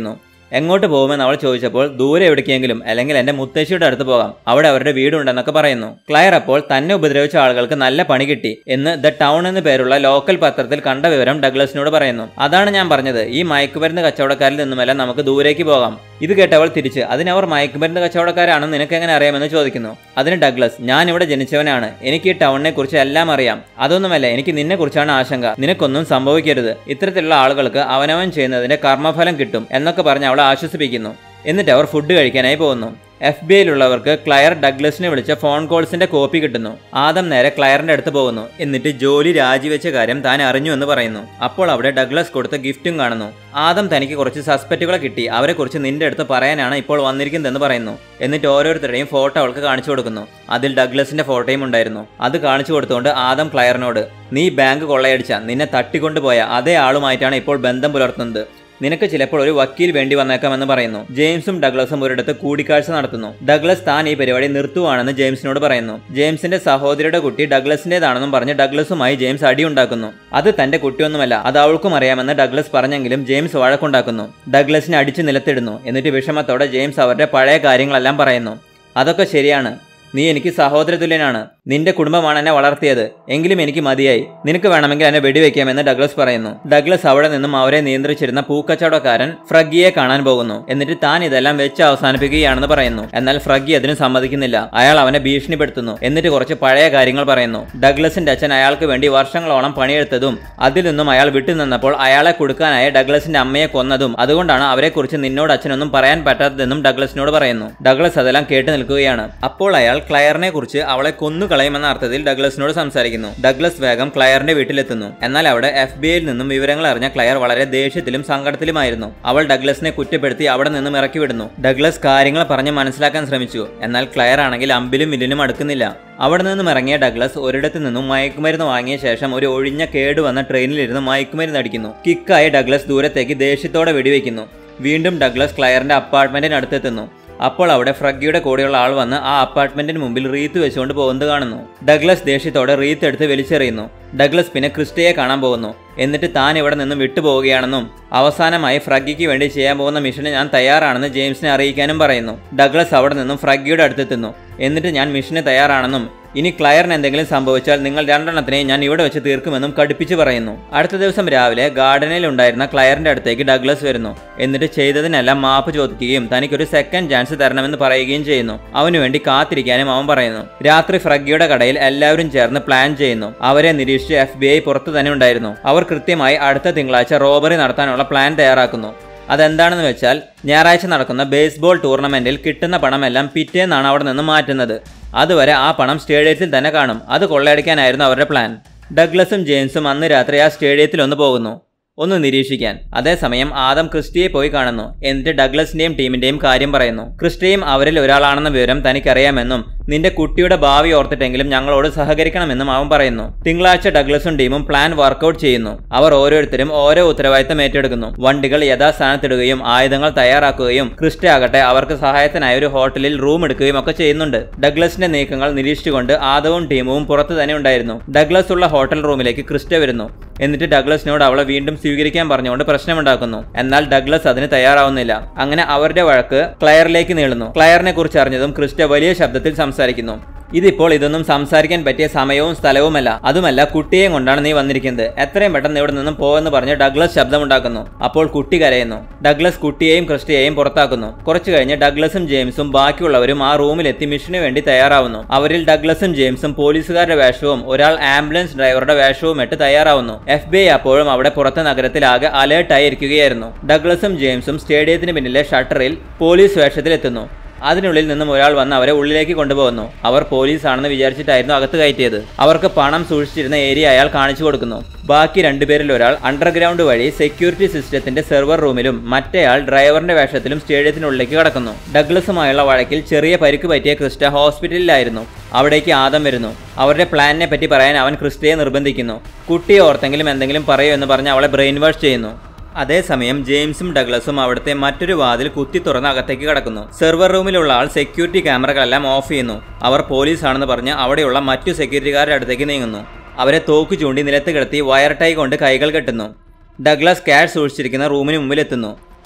എങ്ങോട്ട് പോകുമെന്ന് അവൾ ചോദിച്ചപ്പോൾ ദൂരെ എവിടേക്കെങ്കിലും അല്ലെങ്കിൽ എന്റെ മുത്തശ്ശിയുടെ അടുത്ത് പോകാം അവിടെ അവരുടെ വീടുണ്ടെന്നൊക്കെ പറയുന്നു ക്ലയർ അപ്പോൾ തന്നെ ഉപദ്രവിച്ച ആളുകൾക്ക് നല്ല പണി കിട്ടി എന്ന് ദ ടൗൺ എന്ന് പേരുള്ള ലോക്കൽ പത്രത്തിൽ കണ്ട വിവരം ഡഗ്ലസിനോട് പറയുന്നു അതാണ് ഞാൻ പറഞ്ഞത് ഈ മയക്കുമരുന്ന് കച്ചവടക്കാരിൽ നിന്നുമല്ല നമുക്ക് ദൂരേക്ക് പോകാം ഇത് കേട്ടവൾ തിരിച്ച് അതിനവർ മയക്കുമരുന്ന് കച്ചവടക്കാരാണെന്ന് നിനക്ക് എങ്ങനെ അറിയാമെന്ന് ചോദിക്കുന്നു അതിന് ഡഗ്ലസ് ഞാൻ ഇവിടെ ജനിച്ചവനാണ് എനിക്ക് ഈ ടൗണിനെ കുറിച്ച് എല്ലാം അറിയാം അതൊന്നുമല്ല എനിക്ക് നിന്നെ കുറിച്ചാണ് ആശങ്ക നിനക്കൊന്നും സംഭവിക്കരുത് ഇത്തരത്തിലുള്ള ആളുകൾക്ക് അവനവൻ ചെയ്യുന്നതിന്റെ കർമ്മഫലം കിട്ടും എന്നൊക്കെ പറഞ്ഞ് അവളെ ആശ്വസിപ്പിക്കുന്നു എന്നിട്ട് അവർ ഫുഡ് കഴിക്കാനായി പോകുന്നു എഫ് ബി ഐയിലുള്ളവർക്ക് ക്ലയർ ഡഗ്ലസിനെ വിളിച്ച ഫോൺ കോൾസിന്റെ കോപ്പി കിട്ടുന്നു ആദം നേരെ ക്ലയറിന്റെ അടുത്ത് പോകുന്നു എന്നിട്ട് ജോലി രാജിവെച്ച കാര്യം താൻ അറിഞ്ഞു എന്ന് പറയുന്നു അപ്പോൾ അവിടെ ഡഗ്ലസ് കൊടുത്ത ഗിഫ്റ്റും കാണുന്നു ആദം തനിക്ക് കുറച്ച് സസ്പെക്റ്റുകളെ കിട്ടി അവരെ കുറിച്ച് നിന്റെ അടുത്ത് പറയാനാണ് ഇപ്പോൾ വന്നിരിക്കുന്നതെന്ന് പറയുന്നു എന്നിട്ട് ഓരോരുത്തരുടെയും ഫോട്ടോ അവൾക്ക് കാണിച്ചു കൊടുക്കുന്നു അതിൽ ഡഗ്ലസിന്റെ ഫോട്ടോയും ഉണ്ടായിരുന്നു അത് കാണിച്ചു കൊടുത്തുകൊണ്ട് ആദം ക്ലയറിനോട് നീ ബാങ്ക് കൊള്ളയടിച്ച നിന്നെ തട്ടിക്കൊണ്ടുപോയ അതേ ആളുമായിട്ടാണ് ഇപ്പോൾ ബന്ധം പുലർത്തുന്നത് നിനക്ക് ചിലപ്പോൾ ഒരു വക്കീൽ വേണ്ടി വന്നേക്കാമെന്ന് പറയുന്നു ജെയിംസും ഡഗ്ലസും ഒരിടത്ത് കൂടിക്കാഴ്ച നടത്തുന്നു ഡഗ്ലസ് താൻ ഈ പരിപാടി നിർത്തുവാണെന്ന് ജെയിംസിനോട് പറയുന്നു ജെയിംസിന്റെ സഹോദരിയുടെ കുട്ടി ഡഗ്ലസിന്റേതാണെന്നും പറഞ്ഞ് ഡഗ്ലസുമായി ജെയിംസ് അടിയുണ്ടാക്കുന്നു അത് തന്റെ കുട്ടിയൊന്നുമല്ല അത് അവൾക്കും അറിയാമെന്ന് ഡഗ്ലസ് പറഞ്ഞെങ്കിലും ജെയിംസ് വഴക്കുണ്ടാക്കുന്നു ഡഗ്ലസിനെ അടിച്ചു നിലത്തിടുന്നു എന്നിട്ട് വിഷമത്തോടെ ജെയിംസ് അവരുടെ പഴയ കാര്യങ്ങളെല്ലാം പറയുന്നു അതൊക്കെ ശരിയാണ് നീ എനിക്ക് സഹോദര തുല്യനാണ് നിന്റെ കുടുംബമാണ് എന്നെ വളർത്തിയത് എങ്കിലും എനിക്ക് മതിയായി നിനക്ക് വേണമെങ്കിൽ എന്നെ വെടിവെക്കാമെന്ന് ഡഗ്ലസ് പറയുന്നു ഡഗ്ലസ് അവിടെ നിന്നും അവരെ നിയന്ത്രിച്ചിരുന്ന പൂക്കച്ചവടക്കാരൻ ഫ്രഗിയെ കാണാൻ പോകുന്നു എന്നിട്ട് താൻ ഇതെല്ലാം വെച്ച് അവസാനിപ്പിക്കുകയാണെന്ന് പറയുന്നു എന്നാൽ ഫ്രഗി അതിന് സമ്മതിക്കുന്നില്ല അയാൾ അവനെ ഭീഷണിപ്പെടുത്തുന്നു എന്നിട്ട് കുറച്ച് പഴയ കാര്യങ്ങൾ പറയുന്നു ഡഗ്ലസിന്റെ അച്ഛൻ അയാൾക്ക് വേണ്ടി വർഷങ്ങളോളം പണിയെടുത്തതും അതിൽ നിന്നും അയാൾ വിട്ടുനിന്നപ്പോൾ അയാളെ കൊടുക്കാനായി ഡഗ്ലസിന്റെ അമ്മയെ കൊന്നതും അതുകൊണ്ടാണ് അവരെക്കുറിച്ച് നിന്നോട് അച്ഛനൊന്നും പറയാൻ പറ്റാത്തതെന്നും ഡഗ്ലസിനോട് പറയുന്നു ഡഗ്ലസ് അതെല്ലാം കേട്ടു നിൽക്കുകയാണ് അപ്പോൾ അയാൾ ക്ലയറിനെ കുറിച്ച് അവളെ കൊന്നു കളയുമെന്ന അർത്ഥത്തിൽ ഡഗ്ലസിനോട് സംസാരിക്കുന്നു ഡഗ്ലസ് വേഗം ക്ലയറിന്റെ വീട്ടിലെത്തുന്നു എന്നാൽ അവിടെ എഫ് ബി ഐയിൽ നിന്നും വിവരങ്ങൾ അറിഞ്ഞ ക്ലയർ വളരെ ദേഷ്യത്തിലും സങ്കടത്തിലുമായിരുന്നു അവൾ ഡഗ്ലസിനെ കുറ്റപ്പെടുത്തി അവിടെ നിന്നും ഇറക്കി വിടുന്നു ഡഗ്ലസ് കാര്യങ്ങൾ പറഞ്ഞ് മനസ്സിലാക്കാൻ ശ്രമിച്ചു എന്നാൽ ക്ലയർ ആണെങ്കിൽ അമ്പിലും വില്ലിനും അടുക്കുന്നില്ല അവിടെ നിന്നും ഇറങ്ങിയ ഡഗ്ലസ് ഒരിടത്ത് നിന്നും മയക്കുമരുന്ന് വാങ്ങിയ ശേഷം ഒരു ഒഴിഞ്ഞ കേടുവന്ന ട്രെയിനിലിരുന്ന് മയക്കുമരുന്ന് അടിക്കുന്നു കിക്കായി ഡഗ്ലസ് ദൂരത്തേക്ക് ദേഷ്യത്തോടെ വെടിവെക്കുന്നു വീണ്ടും ഡഗ്ലസ് ക്ലയറിന്റെ അപ്പാർട്ട്മെന്റിനടുത്തെത്തുന്നു അപ്പോൾ അവിടെ ഫ്രഗിയുടെ കൂടെയുള്ള ആൾ വന്ന് ആ അപ്പാർട്ട്മെന്റിന് മുമ്പിൽ റീത്ത് വെച്ചുകൊണ്ട് പോകുന്നത് കാണുന്നു ഡഗ്ലസ് ദേഷ്യത്തോടെ റീത്ത് എടുത്ത് വലിച്ചെറിയുന്നു ഡഗ്ലസ് പിന്നെ ക്രിസ്റ്റയെ കാണാൻ പോകുന്നു എന്നിട്ട് താൻ ഇവിടെ നിന്നും വിട്ടുപോവുകയാണെന്നും അവസാനമായി ഫ്രഗിക്ക് വേണ്ടി ചെയ്യാൻ പോകുന്ന മിഷന് ഞാൻ തയ്യാറാണെന്ന് ജെയിംസിനെ അറിയിക്കാനും പറയുന്നു ഡഗ്ലസ് അവിടെ നിന്നും ഫ്രഗിയുടെ അടുത്തെത്തുന്നു എന്നിട്ട് ഞാൻ മിഷന് തയ്യാറാണെന്നും ഇനി ക്ലയറിന് എന്തെങ്കിലും സംഭവിച്ചാൽ നിങ്ങൾ രണ്ടെണ്ണത്തിനെയും ഞാൻ ഇവിടെ വെച്ച് തീർക്കുമെന്നും കടുപ്പിച്ച് പറയുന്നു അടുത്ത ദിവസം രാവിലെ ഗാർഡനിൽ ഉണ്ടായിരുന്ന ക്ലയറിന്റെ അടുത്തേക്ക് ഡഗ്ലസ് വരുന്നു എന്നിട്ട് ചെയ്തതിനെല്ലാം മാപ്പ് ചോദിക്കുകയും തനിക്കൊരു സെക്കൻഡ് ചാൻസ് തരണമെന്ന് പറയുകയും ചെയ്യുന്നു അവനു വേണ്ടി കാത്തിരിക്കാനും അവൻ പറയുന്നു രാത്രി ഫ്രഗിയുടെ കടയിൽ എല്ലാവരും ചേർന്ന് പ്ലാൻ ചെയ്യുന്നു അവരെ നിരീക്ഷിച്ച് എഫ് ബി ഐ പുറത്തു തന്നെ ഉണ്ടായിരുന്നു അവർ കൃത്യമായി അടുത്ത തിങ്കളാഴ്ച റോബറി നടത്താനുള്ള പ്ലാൻ തയ്യാറാക്കുന്നു അതെന്താണെന്ന് വെച്ചാൽ ഞായറാഴ്ച നടക്കുന്ന ബേസ്ബോൾ ടൂർണമെന്റിൽ കിട്ടുന്ന പണമെല്ലാം പിറ്റേന്നാണ് അവിടെ നിന്ന് മാറ്റുന്നത് അതുവരെ ആ പണം സ്റ്റേഡിയത്തിൽ തന്നെ കാണും അത് കൊള്ളയടിക്കാനായിരുന്നു അവരുടെ പ്ലാൻ ഡഗ്ലസും ജെയിംസും അന്ന് രാത്രി ആ സ്റ്റേഡിയത്തിൽ ഒന്ന് പോകുന്നു ഒന്ന് നിരീക്ഷിക്കാൻ അതേസമയം ആദം ക്രിസ്റ്റിയെ പോയി കാണുന്നു എന്നിട്ട് ഡഗ്ലസിന്റെയും ടീമിന്റെയും കാര്യം പറയുന്നു ക്രിസ്റ്റിയും അവരിൽ ഒരാളാണെന്ന വിവരം തനിക്കറിയാമെന്നും നിന്റെ കുട്ടിയുടെ ഭാവി ഓർത്തിട്ടെങ്കിലും ഞങ്ങളോട് സഹകരിക്കണമെന്നും അവൻ പറയുന്നു തിങ്കളാഴ്ച ഡഗ്ലസും ടീമും പ്ലാൻ വർക്കൗട്ട് ചെയ്യുന്നു അവർ ഓരോരുത്തരും ഓരോ ഉത്തരവാദിത്തം ഏറ്റെടുക്കുന്നു വണ്ടികൾ യഥാസ്ഥാനത്തിടുകയും ആയുധങ്ങൾ തയ്യാറാക്കുകയും ക്രിസ്റ്റ ആകട്ടെ അവർക്ക് സഹായത്തിനായി ഒരു ഹോട്ടലിൽ റൂം എടുക്കുകയും ഒക്കെ ചെയ്യുന്നുണ്ട് ഡഗ്ലസിന്റെ നീക്കങ്ങൾ നിരീക്ഷിച്ചുകൊണ്ട് ആദവും ടീമും പുറത്തു തന്നെ ഉണ്ടായിരുന്നു ഡഗ്ലസ് ഉള്ള ഹോട്ടൽ റൂമിലേക്ക് ക്രിസ്റ്റ വരുന്നു എന്നിട്ട് ഡഗ്ലസിനോട് അവളെ വീണ്ടും സ്വീകരിക്കാൻ പറഞ്ഞുകൊണ്ട് പ്രശ്നമുണ്ടാക്കുന്നു എന്നാൽ ഡഗ്ലസ് അതിന് തയ്യാറാവുന്നില്ല അങ്ങനെ അവരുടെ വഴക്ക് ക്ലയറിലേക്ക് നീളുന്നു ക്ലയറിനെ കുറിച്ച് അറിഞ്ഞതും ക്രിസ്റ്റ വലിയ ശബ്ദത്തിൽ സംസാരിക്കുന്നു ഇതിപ്പോൾ ഇതൊന്നും സംസാരിക്കാൻ പറ്റിയ സമയവും സ്ഥലവുമല്ല അതുമല്ല കുട്ടിയെയും കൊണ്ടാണ് നീ വന്നിരിക്കുന്നത് എത്രയും പെട്ടെന്ന് ഇവിടെ നിന്നും പോവെന്ന് പറഞ്ഞ് ഡഗ്ലസ് ശബ്ദമുണ്ടാക്കുന്നു അപ്പോൾ കുട്ടി കരയുന്നു ഡഗ്ലസ് കുട്ടിയെയും ക്രിസ്റ്റിയെയും പുറത്താക്കുന്നു കുറച്ചു കഴിഞ്ഞ് ഡഗ്ലസും ജെയിംസും ബാക്കിയുള്ളവരും ആ റൂമിലെത്തി മിഷന് വേണ്ടി തയ്യാറാവുന്നു അവരിൽ ഡഗ്ലസും ജെയിംസും പോലീസുകാരുടെ വേഷവും ഒരാൾ ആംബുലൻസ് ഡ്രൈവറുടെ വേഷവും ഇട്ട് തയ്യാറാവുന്നു എഫ് ബി ഐ അപ്പോഴും അവിടെ പുറത്തെ നഗരത്തിലാകെ അലേർട്ടായി ഇരിക്കുകയായിരുന്നു ഡഗ്ലസും ജെയിംസും സ്റ്റേഡിയത്തിന് പിന്നിലെ ഷട്ടറിൽ പോലീസ് വേഷത്തിലെത്തുന്നു അതിനുള്ളിൽ നിന്നും ഒരാൾ വന്ന് അവരെ ഉള്ളിലേക്ക് കൊണ്ടുപോകുന്നു അവർ പോലീസ് ആണെന്ന് വിചാരിച്ചിട്ടായിരുന്നു അകത്ത് കയറ്റിയത് അവർക്ക് പണം സൂക്ഷിച്ചിരുന്ന ഏരിയ അയാൾ കാണിച്ചു കൊടുക്കുന്നു ബാക്കി രണ്ടുപേരിൽ ഒരാൾ അണ്ടർഗ്രൗണ്ട് വഴി സെക്യൂരിറ്റി സിസ്റ്റത്തിന്റെ സെർവർ റൂമിലും മറ്റേയാൾ ഡ്രൈവറിന്റെ വേഷത്തിലും സ്റ്റേഡിയത്തിനുള്ളിലേക്ക് കടക്കുന്നു ഡഗ്ലസുമായുള്ള വഴക്കിൽ ചെറിയ പരിക്ക് പറ്റിയ ക്രിസ്റ്റ ഹോസ്പിറ്റലിലായിരുന്നു അവിടേക്ക് ആദം വരുന്നു അവരുടെ പ്ലാനിനെ പറ്റി പറയാൻ അവൻ ക്രിസ്റ്റയെ നിർബന്ധിക്കുന്നു കുട്ടിയെ ഓർത്തെങ്കിലും എന്തെങ്കിലും പറയൂ എന്ന് പറഞ്ഞ് അവളെ ബ്രെയിൻ വാഷ് ചെയ്യുന്നു അതേസമയം ജെയിംസും ഡഗ്ലസും അവിടുത്തെ മറ്റൊരു വാതിൽ കുത്തി തുറന്ന് അകത്തേക്ക് കടക്കുന്നു സെർവർ റൂമിലുള്ള ആൾ സെക്യൂരിറ്റി ക്യാമറകളെല്ലാം ഓഫ് ചെയ്യുന്നു അവർ പോലീസ് ആണെന്ന് പറഞ്ഞ് അവിടെയുള്ള മറ്റു സെക്യൂരിറ്റിക്കാരുടെ അടുത്തേക്ക് നീങ്ങുന്നു അവരെ തോക്ക് ചൂണ്ടി നിലത്ത് കിടത്തി വയർ ടൈ കൊണ്ട് കൈകൾ കെട്ടുന്നു ഡഗ്ലസ് ക്യാഷ് സൂക്ഷിച്ചിരിക്കുന്ന റൂമിന് മുമ്പിലെത്തുന്നു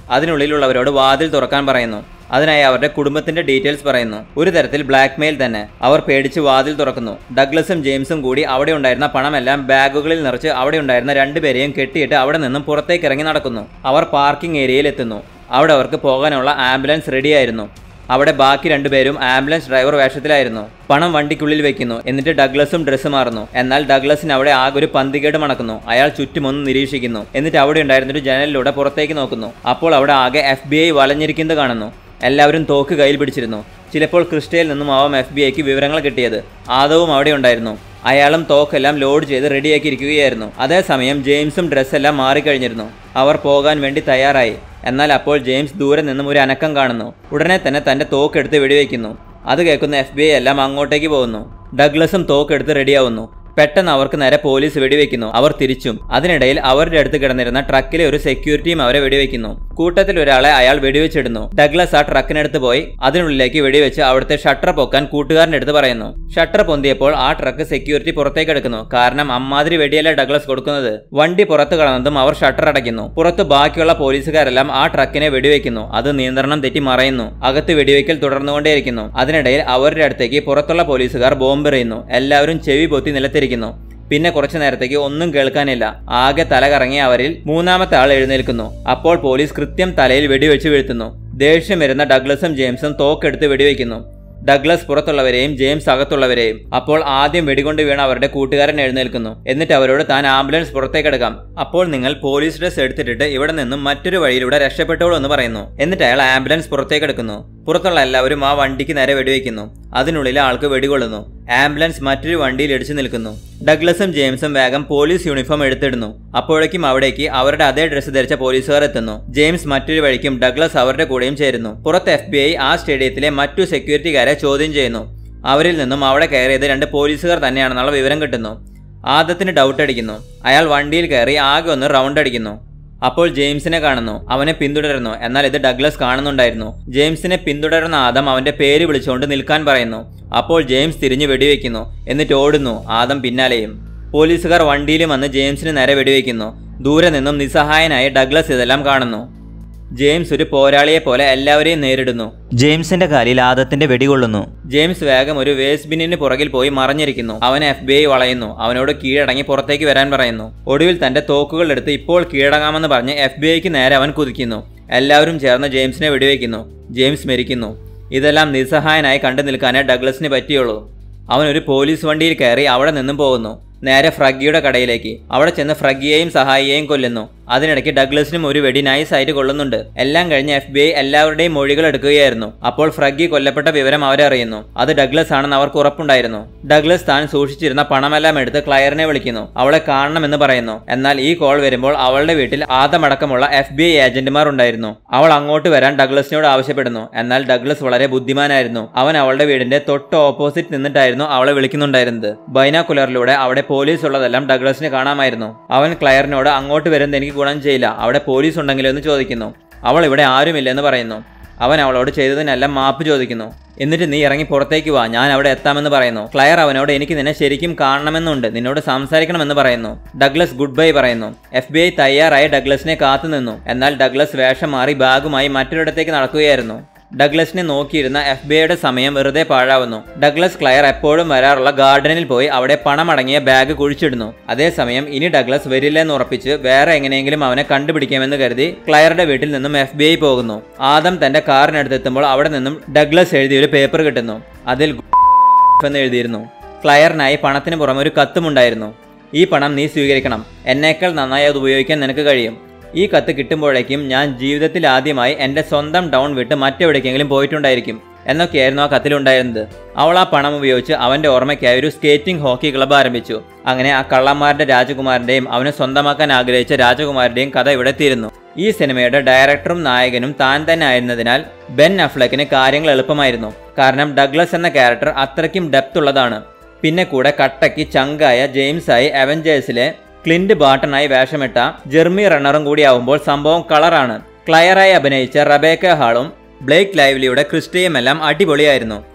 അതിനുള്ളിലുള്ളവരോട് വാതിൽ തുറക്കാൻ പറയുന്നു അതിനായി അവരുടെ കുടുംബത്തിന്റെ ഡീറ്റെയിൽസ് പറയുന്നു ഒരു തരത്തിൽ ബ്ലാക്ക് മെയിൽ തന്നെ അവർ പേടിച്ച് വാതിൽ തുറക്കുന്നു ഡഗ്ലസും ജെയിംസും കൂടി അവിടെ ഉണ്ടായിരുന്ന പണമെല്ലാം ബാഗുകളിൽ നിറച്ച് അവിടെ ഉണ്ടായിരുന്ന രണ്ടുപേരെയും കെട്ടിയിട്ട് അവിടെ നിന്നും പുറത്തേക്ക് ഇറങ്ങി നടക്കുന്നു അവർ പാർക്കിംഗ് ഏരിയയിൽ എത്തുന്നു അവിടെ അവർക്ക് പോകാനുള്ള ആംബുലൻസ് റെഡിയായിരുന്നു അവിടെ ബാക്കി രണ്ടുപേരും ആംബുലൻസ് ഡ്രൈവർ വേഷത്തിലായിരുന്നു പണം വണ്ടിക്കുള്ളിൽ വെക്കുന്നു എന്നിട്ട് ഡഗ്ലസും ഡ്രസ്സ് മാറുന്നു എന്നാൽ ഡഗ്ലസിന് അവിടെ ആകെ ഒരു പന്തികേട് മണക്കുന്നു അയാൾ ചുറ്റുമൊന്ന് നിരീക്ഷിക്കുന്നു എന്നിട്ട് അവിടെ ഉണ്ടായിരുന്ന ഒരു ജനലിലൂടെ പുറത്തേക്ക് നോക്കുന്നു അപ്പോൾ അവിടെ ആകെ എഫ് ബി ഐ വലഞ്ഞിരിക്കുന്നത് കാണുന്നു എല്ലാവരും തോക്ക് കയ്യിൽ പിടിച്ചിരുന്നു ചിലപ്പോൾ ക്രിസ്റ്റയിൽ നിന്നും ആവാം എഫ് ബി ഐക്ക് വിവരങ്ങൾ കിട്ടിയത് ആദവും അവിടെ ഉണ്ടായിരുന്നു അയാളും തോക്കെല്ലാം ലോഡ് ചെയ്ത് റെഡിയാക്കി ഇരിക്കുകയായിരുന്നു അതേസമയം ജെയിംസും ഡ്രസ്സെല്ലാം മാറിക്കഴിഞ്ഞിരുന്നു അവർ പോകാൻ വേണ്ടി തയ്യാറായി എന്നാൽ അപ്പോൾ ജെയിംസ് ദൂരെ നിന്നും ഒരു അനക്കം കാണുന്നു ഉടനെ തന്നെ തന്റെ തോക്കെടുത്ത് വെടിവെക്കുന്നു അത് കേൾക്കുന്ന എഫ് ബി ഐ എല്ലാം അങ്ങോട്ടേക്ക് പോകുന്നു ഡഗ്ലസും തോക്കെടുത്ത് റെഡിയാവുന്നു പെട്ടെന്ന് അവർക്ക് നേരെ പോലീസ് വെടിവെക്കുന്നു അവർ തിരിച്ചും അതിനിടയിൽ അവരുടെ അടുത്ത് കിടന്നിരുന്ന ട്രക്കിലെ ഒരു സെക്യൂരിറ്റിയും അവരെ വെടിവെക്കുന്നു കൂട്ടത്തിൽ ഒരാളെ അയാൾ വെടിവെച്ചിടുന്നു ഡഗ്ലസ് ആ ട്രക്കിനടുത്ത് പോയി അതിനുള്ളിലേക്ക് വെടിവെച്ച് അവിടുത്തെ ഷട്ടർ പൊക്കാൻ കൂട്ടുകാരൻ്റെ അടുത്ത് പറയുന്നു ഷട്ടർ പൊന്തിയപ്പോൾ ആ ട്രക്ക് സെക്യൂരിറ്റി പുറത്തേക്ക് എടുക്കുന്നു കാരണം അമ്മാതിരി വെടിയല്ല ഡഗ്ലസ് കൊടുക്കുന്നത് വണ്ടി പുറത്ത് കടന്നതും അവർ ഷട്ടർ അടയ്ക്കുന്നു പുറത്ത് ബാക്കിയുള്ള പോലീസുകാരെല്ലാം ആ ട്രക്കിനെ വെടിവെക്കുന്നു അത് നിയന്ത്രണം തെറ്റി മറയുന്നു അകത്ത് വെടിവെക്കൽ തുടർന്നുകൊണ്ടേയിരിക്കുന്നു അതിനിടയിൽ അവരുടെ അടുത്തേക്ക് പുറത്തുള്ള പോലീസുകാർ ബോംബെറിയുന്നു എല്ലാവരും ചെവി പൊത്തി നിലത്തിരിക്കുന്നു പിന്നെ കുറച്ചു നേരത്തേക്ക് ഒന്നും കേൾക്കാനില്ല ആകെ തല കറങ്ങിയ അവരിൽ മൂന്നാമത്തെ ആൾ എഴുന്നേൽക്കുന്നു അപ്പോൾ പോലീസ് കൃത്യം തലയിൽ വെടിവെച്ച് വീഴ്ത്തുന്നു ദേഷ്യം വരുന്ന ഡഗ്ലസും ജെയിംസും തോക്കെടുത്ത് വെടിവെക്കുന്നു ഡഗ്ലസ് പുറത്തുള്ളവരെയും ജെയിംസ് അകത്തുള്ളവരെയും അപ്പോൾ ആദ്യം വെടികൊണ്ട് വീണ അവരുടെ കൂട്ടുകാരൻ എഴുന്നേൽക്കുന്നു എന്നിട്ട് അവരോട് താൻ ആംബുലൻസ് പുറത്തേക്കെടുക്കാം അപ്പോൾ നിങ്ങൾ പോലീസ് ഡ്രസ് എടുത്തിട്ടിട്ട് ഇവിടെ നിന്നും മറ്റൊരു വഴിയിലൂടെ രക്ഷപ്പെട്ടോളൂ എന്ന് പറയുന്നു എന്നിട്ട് അയാൾ ആംബുലൻസ് പുറത്തേക്കെടുക്കുന്നു പുറത്തുള്ള എല്ലാവരും ആ വണ്ടിക്ക് നേരെ വെടിവെക്കുന്നു അതിനുള്ളിൽ ആൾക്ക് വെടികൊള്ളുന്നു ആംബുലൻസ് മറ്റൊരു വണ്ടിയിൽ ഇടിച്ചു നിൽക്കുന്നു ഡഗ്ലസും ജെയിംസും വേഗം പോലീസ് യൂണിഫോം എടുത്തിടുന്നു അപ്പോഴേക്കും അവിടേക്ക് അവരുടെ അതേ ഡ്രസ്സ് ധരിച്ച പോലീസുകാർ എത്തുന്നു ജെയിംസ് മറ്റൊരു വഴിക്കും ഡഗ്ലസ് അവരുടെ കൂടെയും ചേരുന്നു പുറത്ത് എഫ് ബി ഐ ആ സ്റ്റേഡിയത്തിലെ മറ്റു സെക്യൂരിറ്റിക്കാരെ ചോദ്യം ചെയ്യുന്നു അവരിൽ നിന്നും അവിടെ കയറിയത് രണ്ട് പോലീസുകാർ തന്നെയാണെന്നുള്ള വിവരം കിട്ടുന്നു ആദത്തിന് ഡൗട്ട് അടിക്കുന്നു അയാൾ വണ്ടിയിൽ കയറി ആകെ ഒന്ന് റൗണ്ട് അടിക്കുന്നു അപ്പോൾ ജെയിംസിനെ കാണുന്നു അവനെ പിന്തുടരുന്നു എന്നാൽ ഇത് ഡഗ്ലസ് കാണുന്നുണ്ടായിരുന്നു ജെയിംസിനെ പിന്തുടരുന്ന ആദം അവന്റെ പേര് വിളിച്ചുകൊണ്ട് നിൽക്കാൻ പറയുന്നു അപ്പോൾ ജെയിംസ് തിരിഞ്ഞു വെടിവെക്കുന്നു എന്നിട്ട് ഓടുന്നു ആദം പിന്നാലെയും പോലീസുകാർ വണ്ടിയിലും വന്ന് ജെയിംസിന് നേരെ വെടിവെക്കുന്നു ദൂരെ നിന്നും നിസ്സഹായനായ ഡഗ്ലസ് ഇതെല്ലാം കാണുന്നു ജെയിംസ് ഒരു പോരാളിയെ പോലെ എല്ലാവരെയും നേരിടുന്നു ജെയിംസിന്റെ കാലിൽ ആദത്തിന്റെ വെടികൊള്ളുന്നു ജെയിംസ് വേഗം ഒരു വേസ്റ്റ് ബിന്നിന് പുറകിൽ പോയി മറഞ്ഞിരിക്കുന്നു അവൻ എഫ് ബി ഐ വളയുന്നു അവനോട് കീഴടങ്ങി പുറത്തേക്ക് വരാൻ പറയുന്നു ഒടുവിൽ തന്റെ തോക്കുകൾ എടുത്ത് ഇപ്പോൾ കീഴടങ്ങാമെന്ന് പറഞ്ഞ് എഫ് ബി ഐക്ക് നേരെ അവൻ കുതിക്കുന്നു എല്ലാവരും ചേർന്ന് ജെയിംസിനെ വെടിവെക്കുന്നു ജെയിംസ് മരിക്കുന്നു ഇതെല്ലാം നിസ്സഹായനായി കണ്ടു നിൽക്കാനേ ഡഗ്ലസിന് പറ്റിയുള്ളൂ അവൻ ഒരു പോലീസ് വണ്ടിയിൽ കയറി അവിടെ നിന്നും പോകുന്നു നേരെ ഫ്രഗിയുടെ കടയിലേക്ക് അവിടെ ചെന്ന് ഫ്രഗിയെയും സഹായിയെയും കൊല്ലുന്നു അതിനിടയ്ക്ക് ഡഗ്ലസിനും ഒരു വെടി നൈസായിട്ട് കൊള്ളുന്നുണ്ട് എല്ലാം കഴിഞ്ഞ് എഫ് ബി ഐ എല്ലാവരുടെയും മൊഴികൾ എടുക്കുകയായിരുന്നു അപ്പോൾ ഫ്രഗി കൊല്ലപ്പെട്ട വിവരം അവരെ അറിയുന്നു അത് ഡഗ്ലസ് ആണെന്ന് അവർക്ക് ഉറപ്പുണ്ടായിരുന്നു ഡഗ്ലസ് താൻ സൂക്ഷിച്ചിരുന്ന പണമെല്ലാം എടുത്ത് ക്ലയറിനെ വിളിക്കുന്നു അവളെ കാണണമെന്ന് പറയുന്നു എന്നാൽ ഈ കോൾ വരുമ്പോൾ അവളുടെ വീട്ടിൽ ആദമടക്കമുള്ള എഫ് ബി ഐ ഏജന്റുമാർ ഉണ്ടായിരുന്നു അവൾ അങ്ങോട്ട് വരാൻ ഡഗ്ലസിനോട് ആവശ്യപ്പെടുന്നു എന്നാൽ ഡഗ്ലസ് വളരെ ബുദ്ധിമാനായിരുന്നു അവൻ അവളുടെ വീടിന്റെ തൊട്ട് ഓപ്പോസിറ്റ് നിന്നിട്ടായിരുന്നു അവളെ വിളിക്കുന്നുണ്ടായിരുന്നത് ബൈനാക്കുലറിലൂടെ അവിടെ പോലീസ് ഉള്ളതെല്ലാം ഡഗ്ലസിന് കാണാമായിരുന്നു അവൻ ക്ലയറിനോട് അങ്ങോട്ട് വരുന്നത് എനിക്ക് ഗുണം ചെയ്യില്ല അവിടെ പോലീസ് ഉണ്ടെങ്കിലോ എന്ന് ചോദിക്കുന്നു അവൾ ഇവിടെ ആരുമില്ലെന്ന് പറയുന്നു അവൻ അവളോട് ചെയ്തതിനെല്ലാം മാപ്പ് ചോദിക്കുന്നു എന്നിട്ട് നീ ഇറങ്ങി പുറത്തേക്ക് വാ ഞാൻ അവിടെ എത്താമെന്ന് പറയുന്നു ക്ലയർ അവനോട് എനിക്ക് നിന്നെ ശരിക്കും കാണണമെന്നുണ്ട് നിന്നോട് സംസാരിക്കണമെന്ന് പറയുന്നു ഡഗ്ലസ് ഗുഡ് ബൈ പറയുന്നു എഫ് ബി ഐ തയ്യാറായി ഡഗ്ലസിനെ കാത്തുനിന്നു എന്നാൽ ഡഗ്ലസ് വേഷം മാറി ബാഗുമായി മറ്റൊരിടത്തേക്ക് നടക്കുകയായിരുന്നു ഡഗ്ലസിനെ നോക്കിയിരുന്ന എഫ് ബി ഐയുടെ സമയം വെറുതെ പാഴാവുന്നു ഡഗ്ലസ് ക്ലയർ എപ്പോഴും വരാറുള്ള ഗാർഡനിൽ പോയി അവിടെ പണമടങ്ങിയ ബാഗ് കുഴിച്ചിടുന്നു അതേസമയം ഇനി ഡഗ്ലസ് വരില്ലെന്ന് ഉറപ്പിച്ച് വേറെ എങ്ങനെയെങ്കിലും അവനെ കണ്ടുപിടിക്കാമെന്ന് കരുതി ക്ലയറുടെ വീട്ടിൽ നിന്നും എഫ് ബി ഐ പോകുന്നു ആദം തന്റെ കാറിനടുത്തെത്തുമ്പോൾ അവിടെ നിന്നും ഡഗ്ലസ് എഴുതിയ ഒരു പേപ്പർ കിട്ടുന്നു അതിൽ എന്ന് എഴുതിയിരുന്നു ക്ലയറിനായി പണത്തിന് പുറമെ ഒരു കത്തുമുണ്ടായിരുന്നു ഈ പണം നീ സ്വീകരിക്കണം എന്നേക്കാൾ നന്നായി അത് ഉപയോഗിക്കാൻ നിനക്ക് കഴിയും ഈ കത്ത് കിട്ടുമ്പോഴേക്കും ഞാൻ ജീവിതത്തിൽ ആദ്യമായി എൻ്റെ സ്വന്തം ടൗൺ വിട്ട് മറ്റെവിടേക്കെങ്കിലും പോയിട്ടുണ്ടായിരിക്കും എന്നൊക്കെയായിരുന്നു ആ കത്തിലുണ്ടായിരുന്നത് അവൾ ആ പണം ഉപയോഗിച്ച് അവൻ്റെ ഓർമ്മയ്ക്കായി ഒരു സ്കേറ്റിംഗ് ഹോക്കി ക്ലബ്ബ് ആരംഭിച്ചു അങ്ങനെ ആ കള്ളന്മാരുടെ രാജകുമാരൻ്റെയും അവനെ സ്വന്തമാക്കാൻ ആഗ്രഹിച്ച രാജകുമാരുടെയും കഥ ഇവിടെ തീരുന്നു ഈ സിനിമയുടെ ഡയറക്ടറും നായകനും താൻ തന്നെ ആയിരുന്നതിനാൽ ബെൻ അഫ്ലക്കിന് കാര്യങ്ങൾ എളുപ്പമായിരുന്നു കാരണം ഡഗ്ലസ് എന്ന ക്യാരക്ടർ അത്രയ്ക്കും ഡെപ്ത് ഉള്ളതാണ് പിന്നെ കൂടെ കട്ടയ്ക്ക് ചങ്കായ ജെയിംസായി അവഞ്ചേഴ്സിലെ ക്ലിന്റ് ബാട്ടനായി വേഷമിട്ട ജെർമി റണ്ണറും കൂടിയാവുമ്പോൾ സംഭവം കളറാണ് ക്ലയറായി അഭിനയിച്ച റബേക്ക ഹാളും ബ്ലേക്ക് ലൈവ്ലിയുടെ ക്രിസ്റ്റയും എല്ലാം അടിപൊളിയായിരുന്നു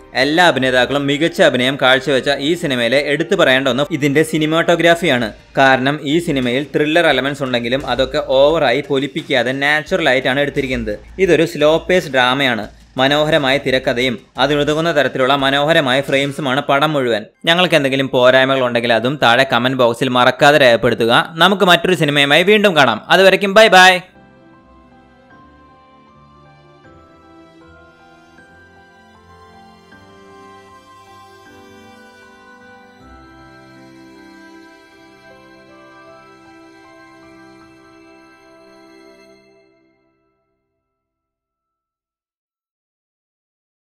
എല്ലാ അഭിനേതാക്കളും മികച്ച അഭിനയം കാഴ്ചവെച്ച ഈ സിനിമയിലെ എടുത്തു പറയേണ്ട ഒന്ന് ഇതിന്റെ സിനിമാറ്റോഗ്രാഫിയാണ് കാരണം ഈ സിനിമയിൽ ത്രില്ലർ എലമെന്റ്സ് ഉണ്ടെങ്കിലും അതൊക്കെ ഓവറായി പൊലിപ്പിക്കാതെ നാച്ചുറൽ ആയിട്ടാണ് എടുത്തിരിക്കുന്നത് ഇതൊരു സ്ലോ പേസ് ഡ്രാമയാണ് മനോഹരമായ തിരക്കഥയും അതിനുതകുന്ന തരത്തിലുള്ള മനോഹരമായ ഫ്രെയിംസുമാണ് പടം മുഴുവൻ ഞങ്ങൾക്ക് എന്തെങ്കിലും പോരായ്മകൾ ഉണ്ടെങ്കിൽ അതും താഴെ കമന്റ് ബോക്സിൽ മറക്കാതെ രേഖപ്പെടുത്തുക നമുക്ക് മറ്റൊരു സിനിമയുമായി വീണ്ടും കാണാം അതുവരയ്ക്കും ബൈ ബൈ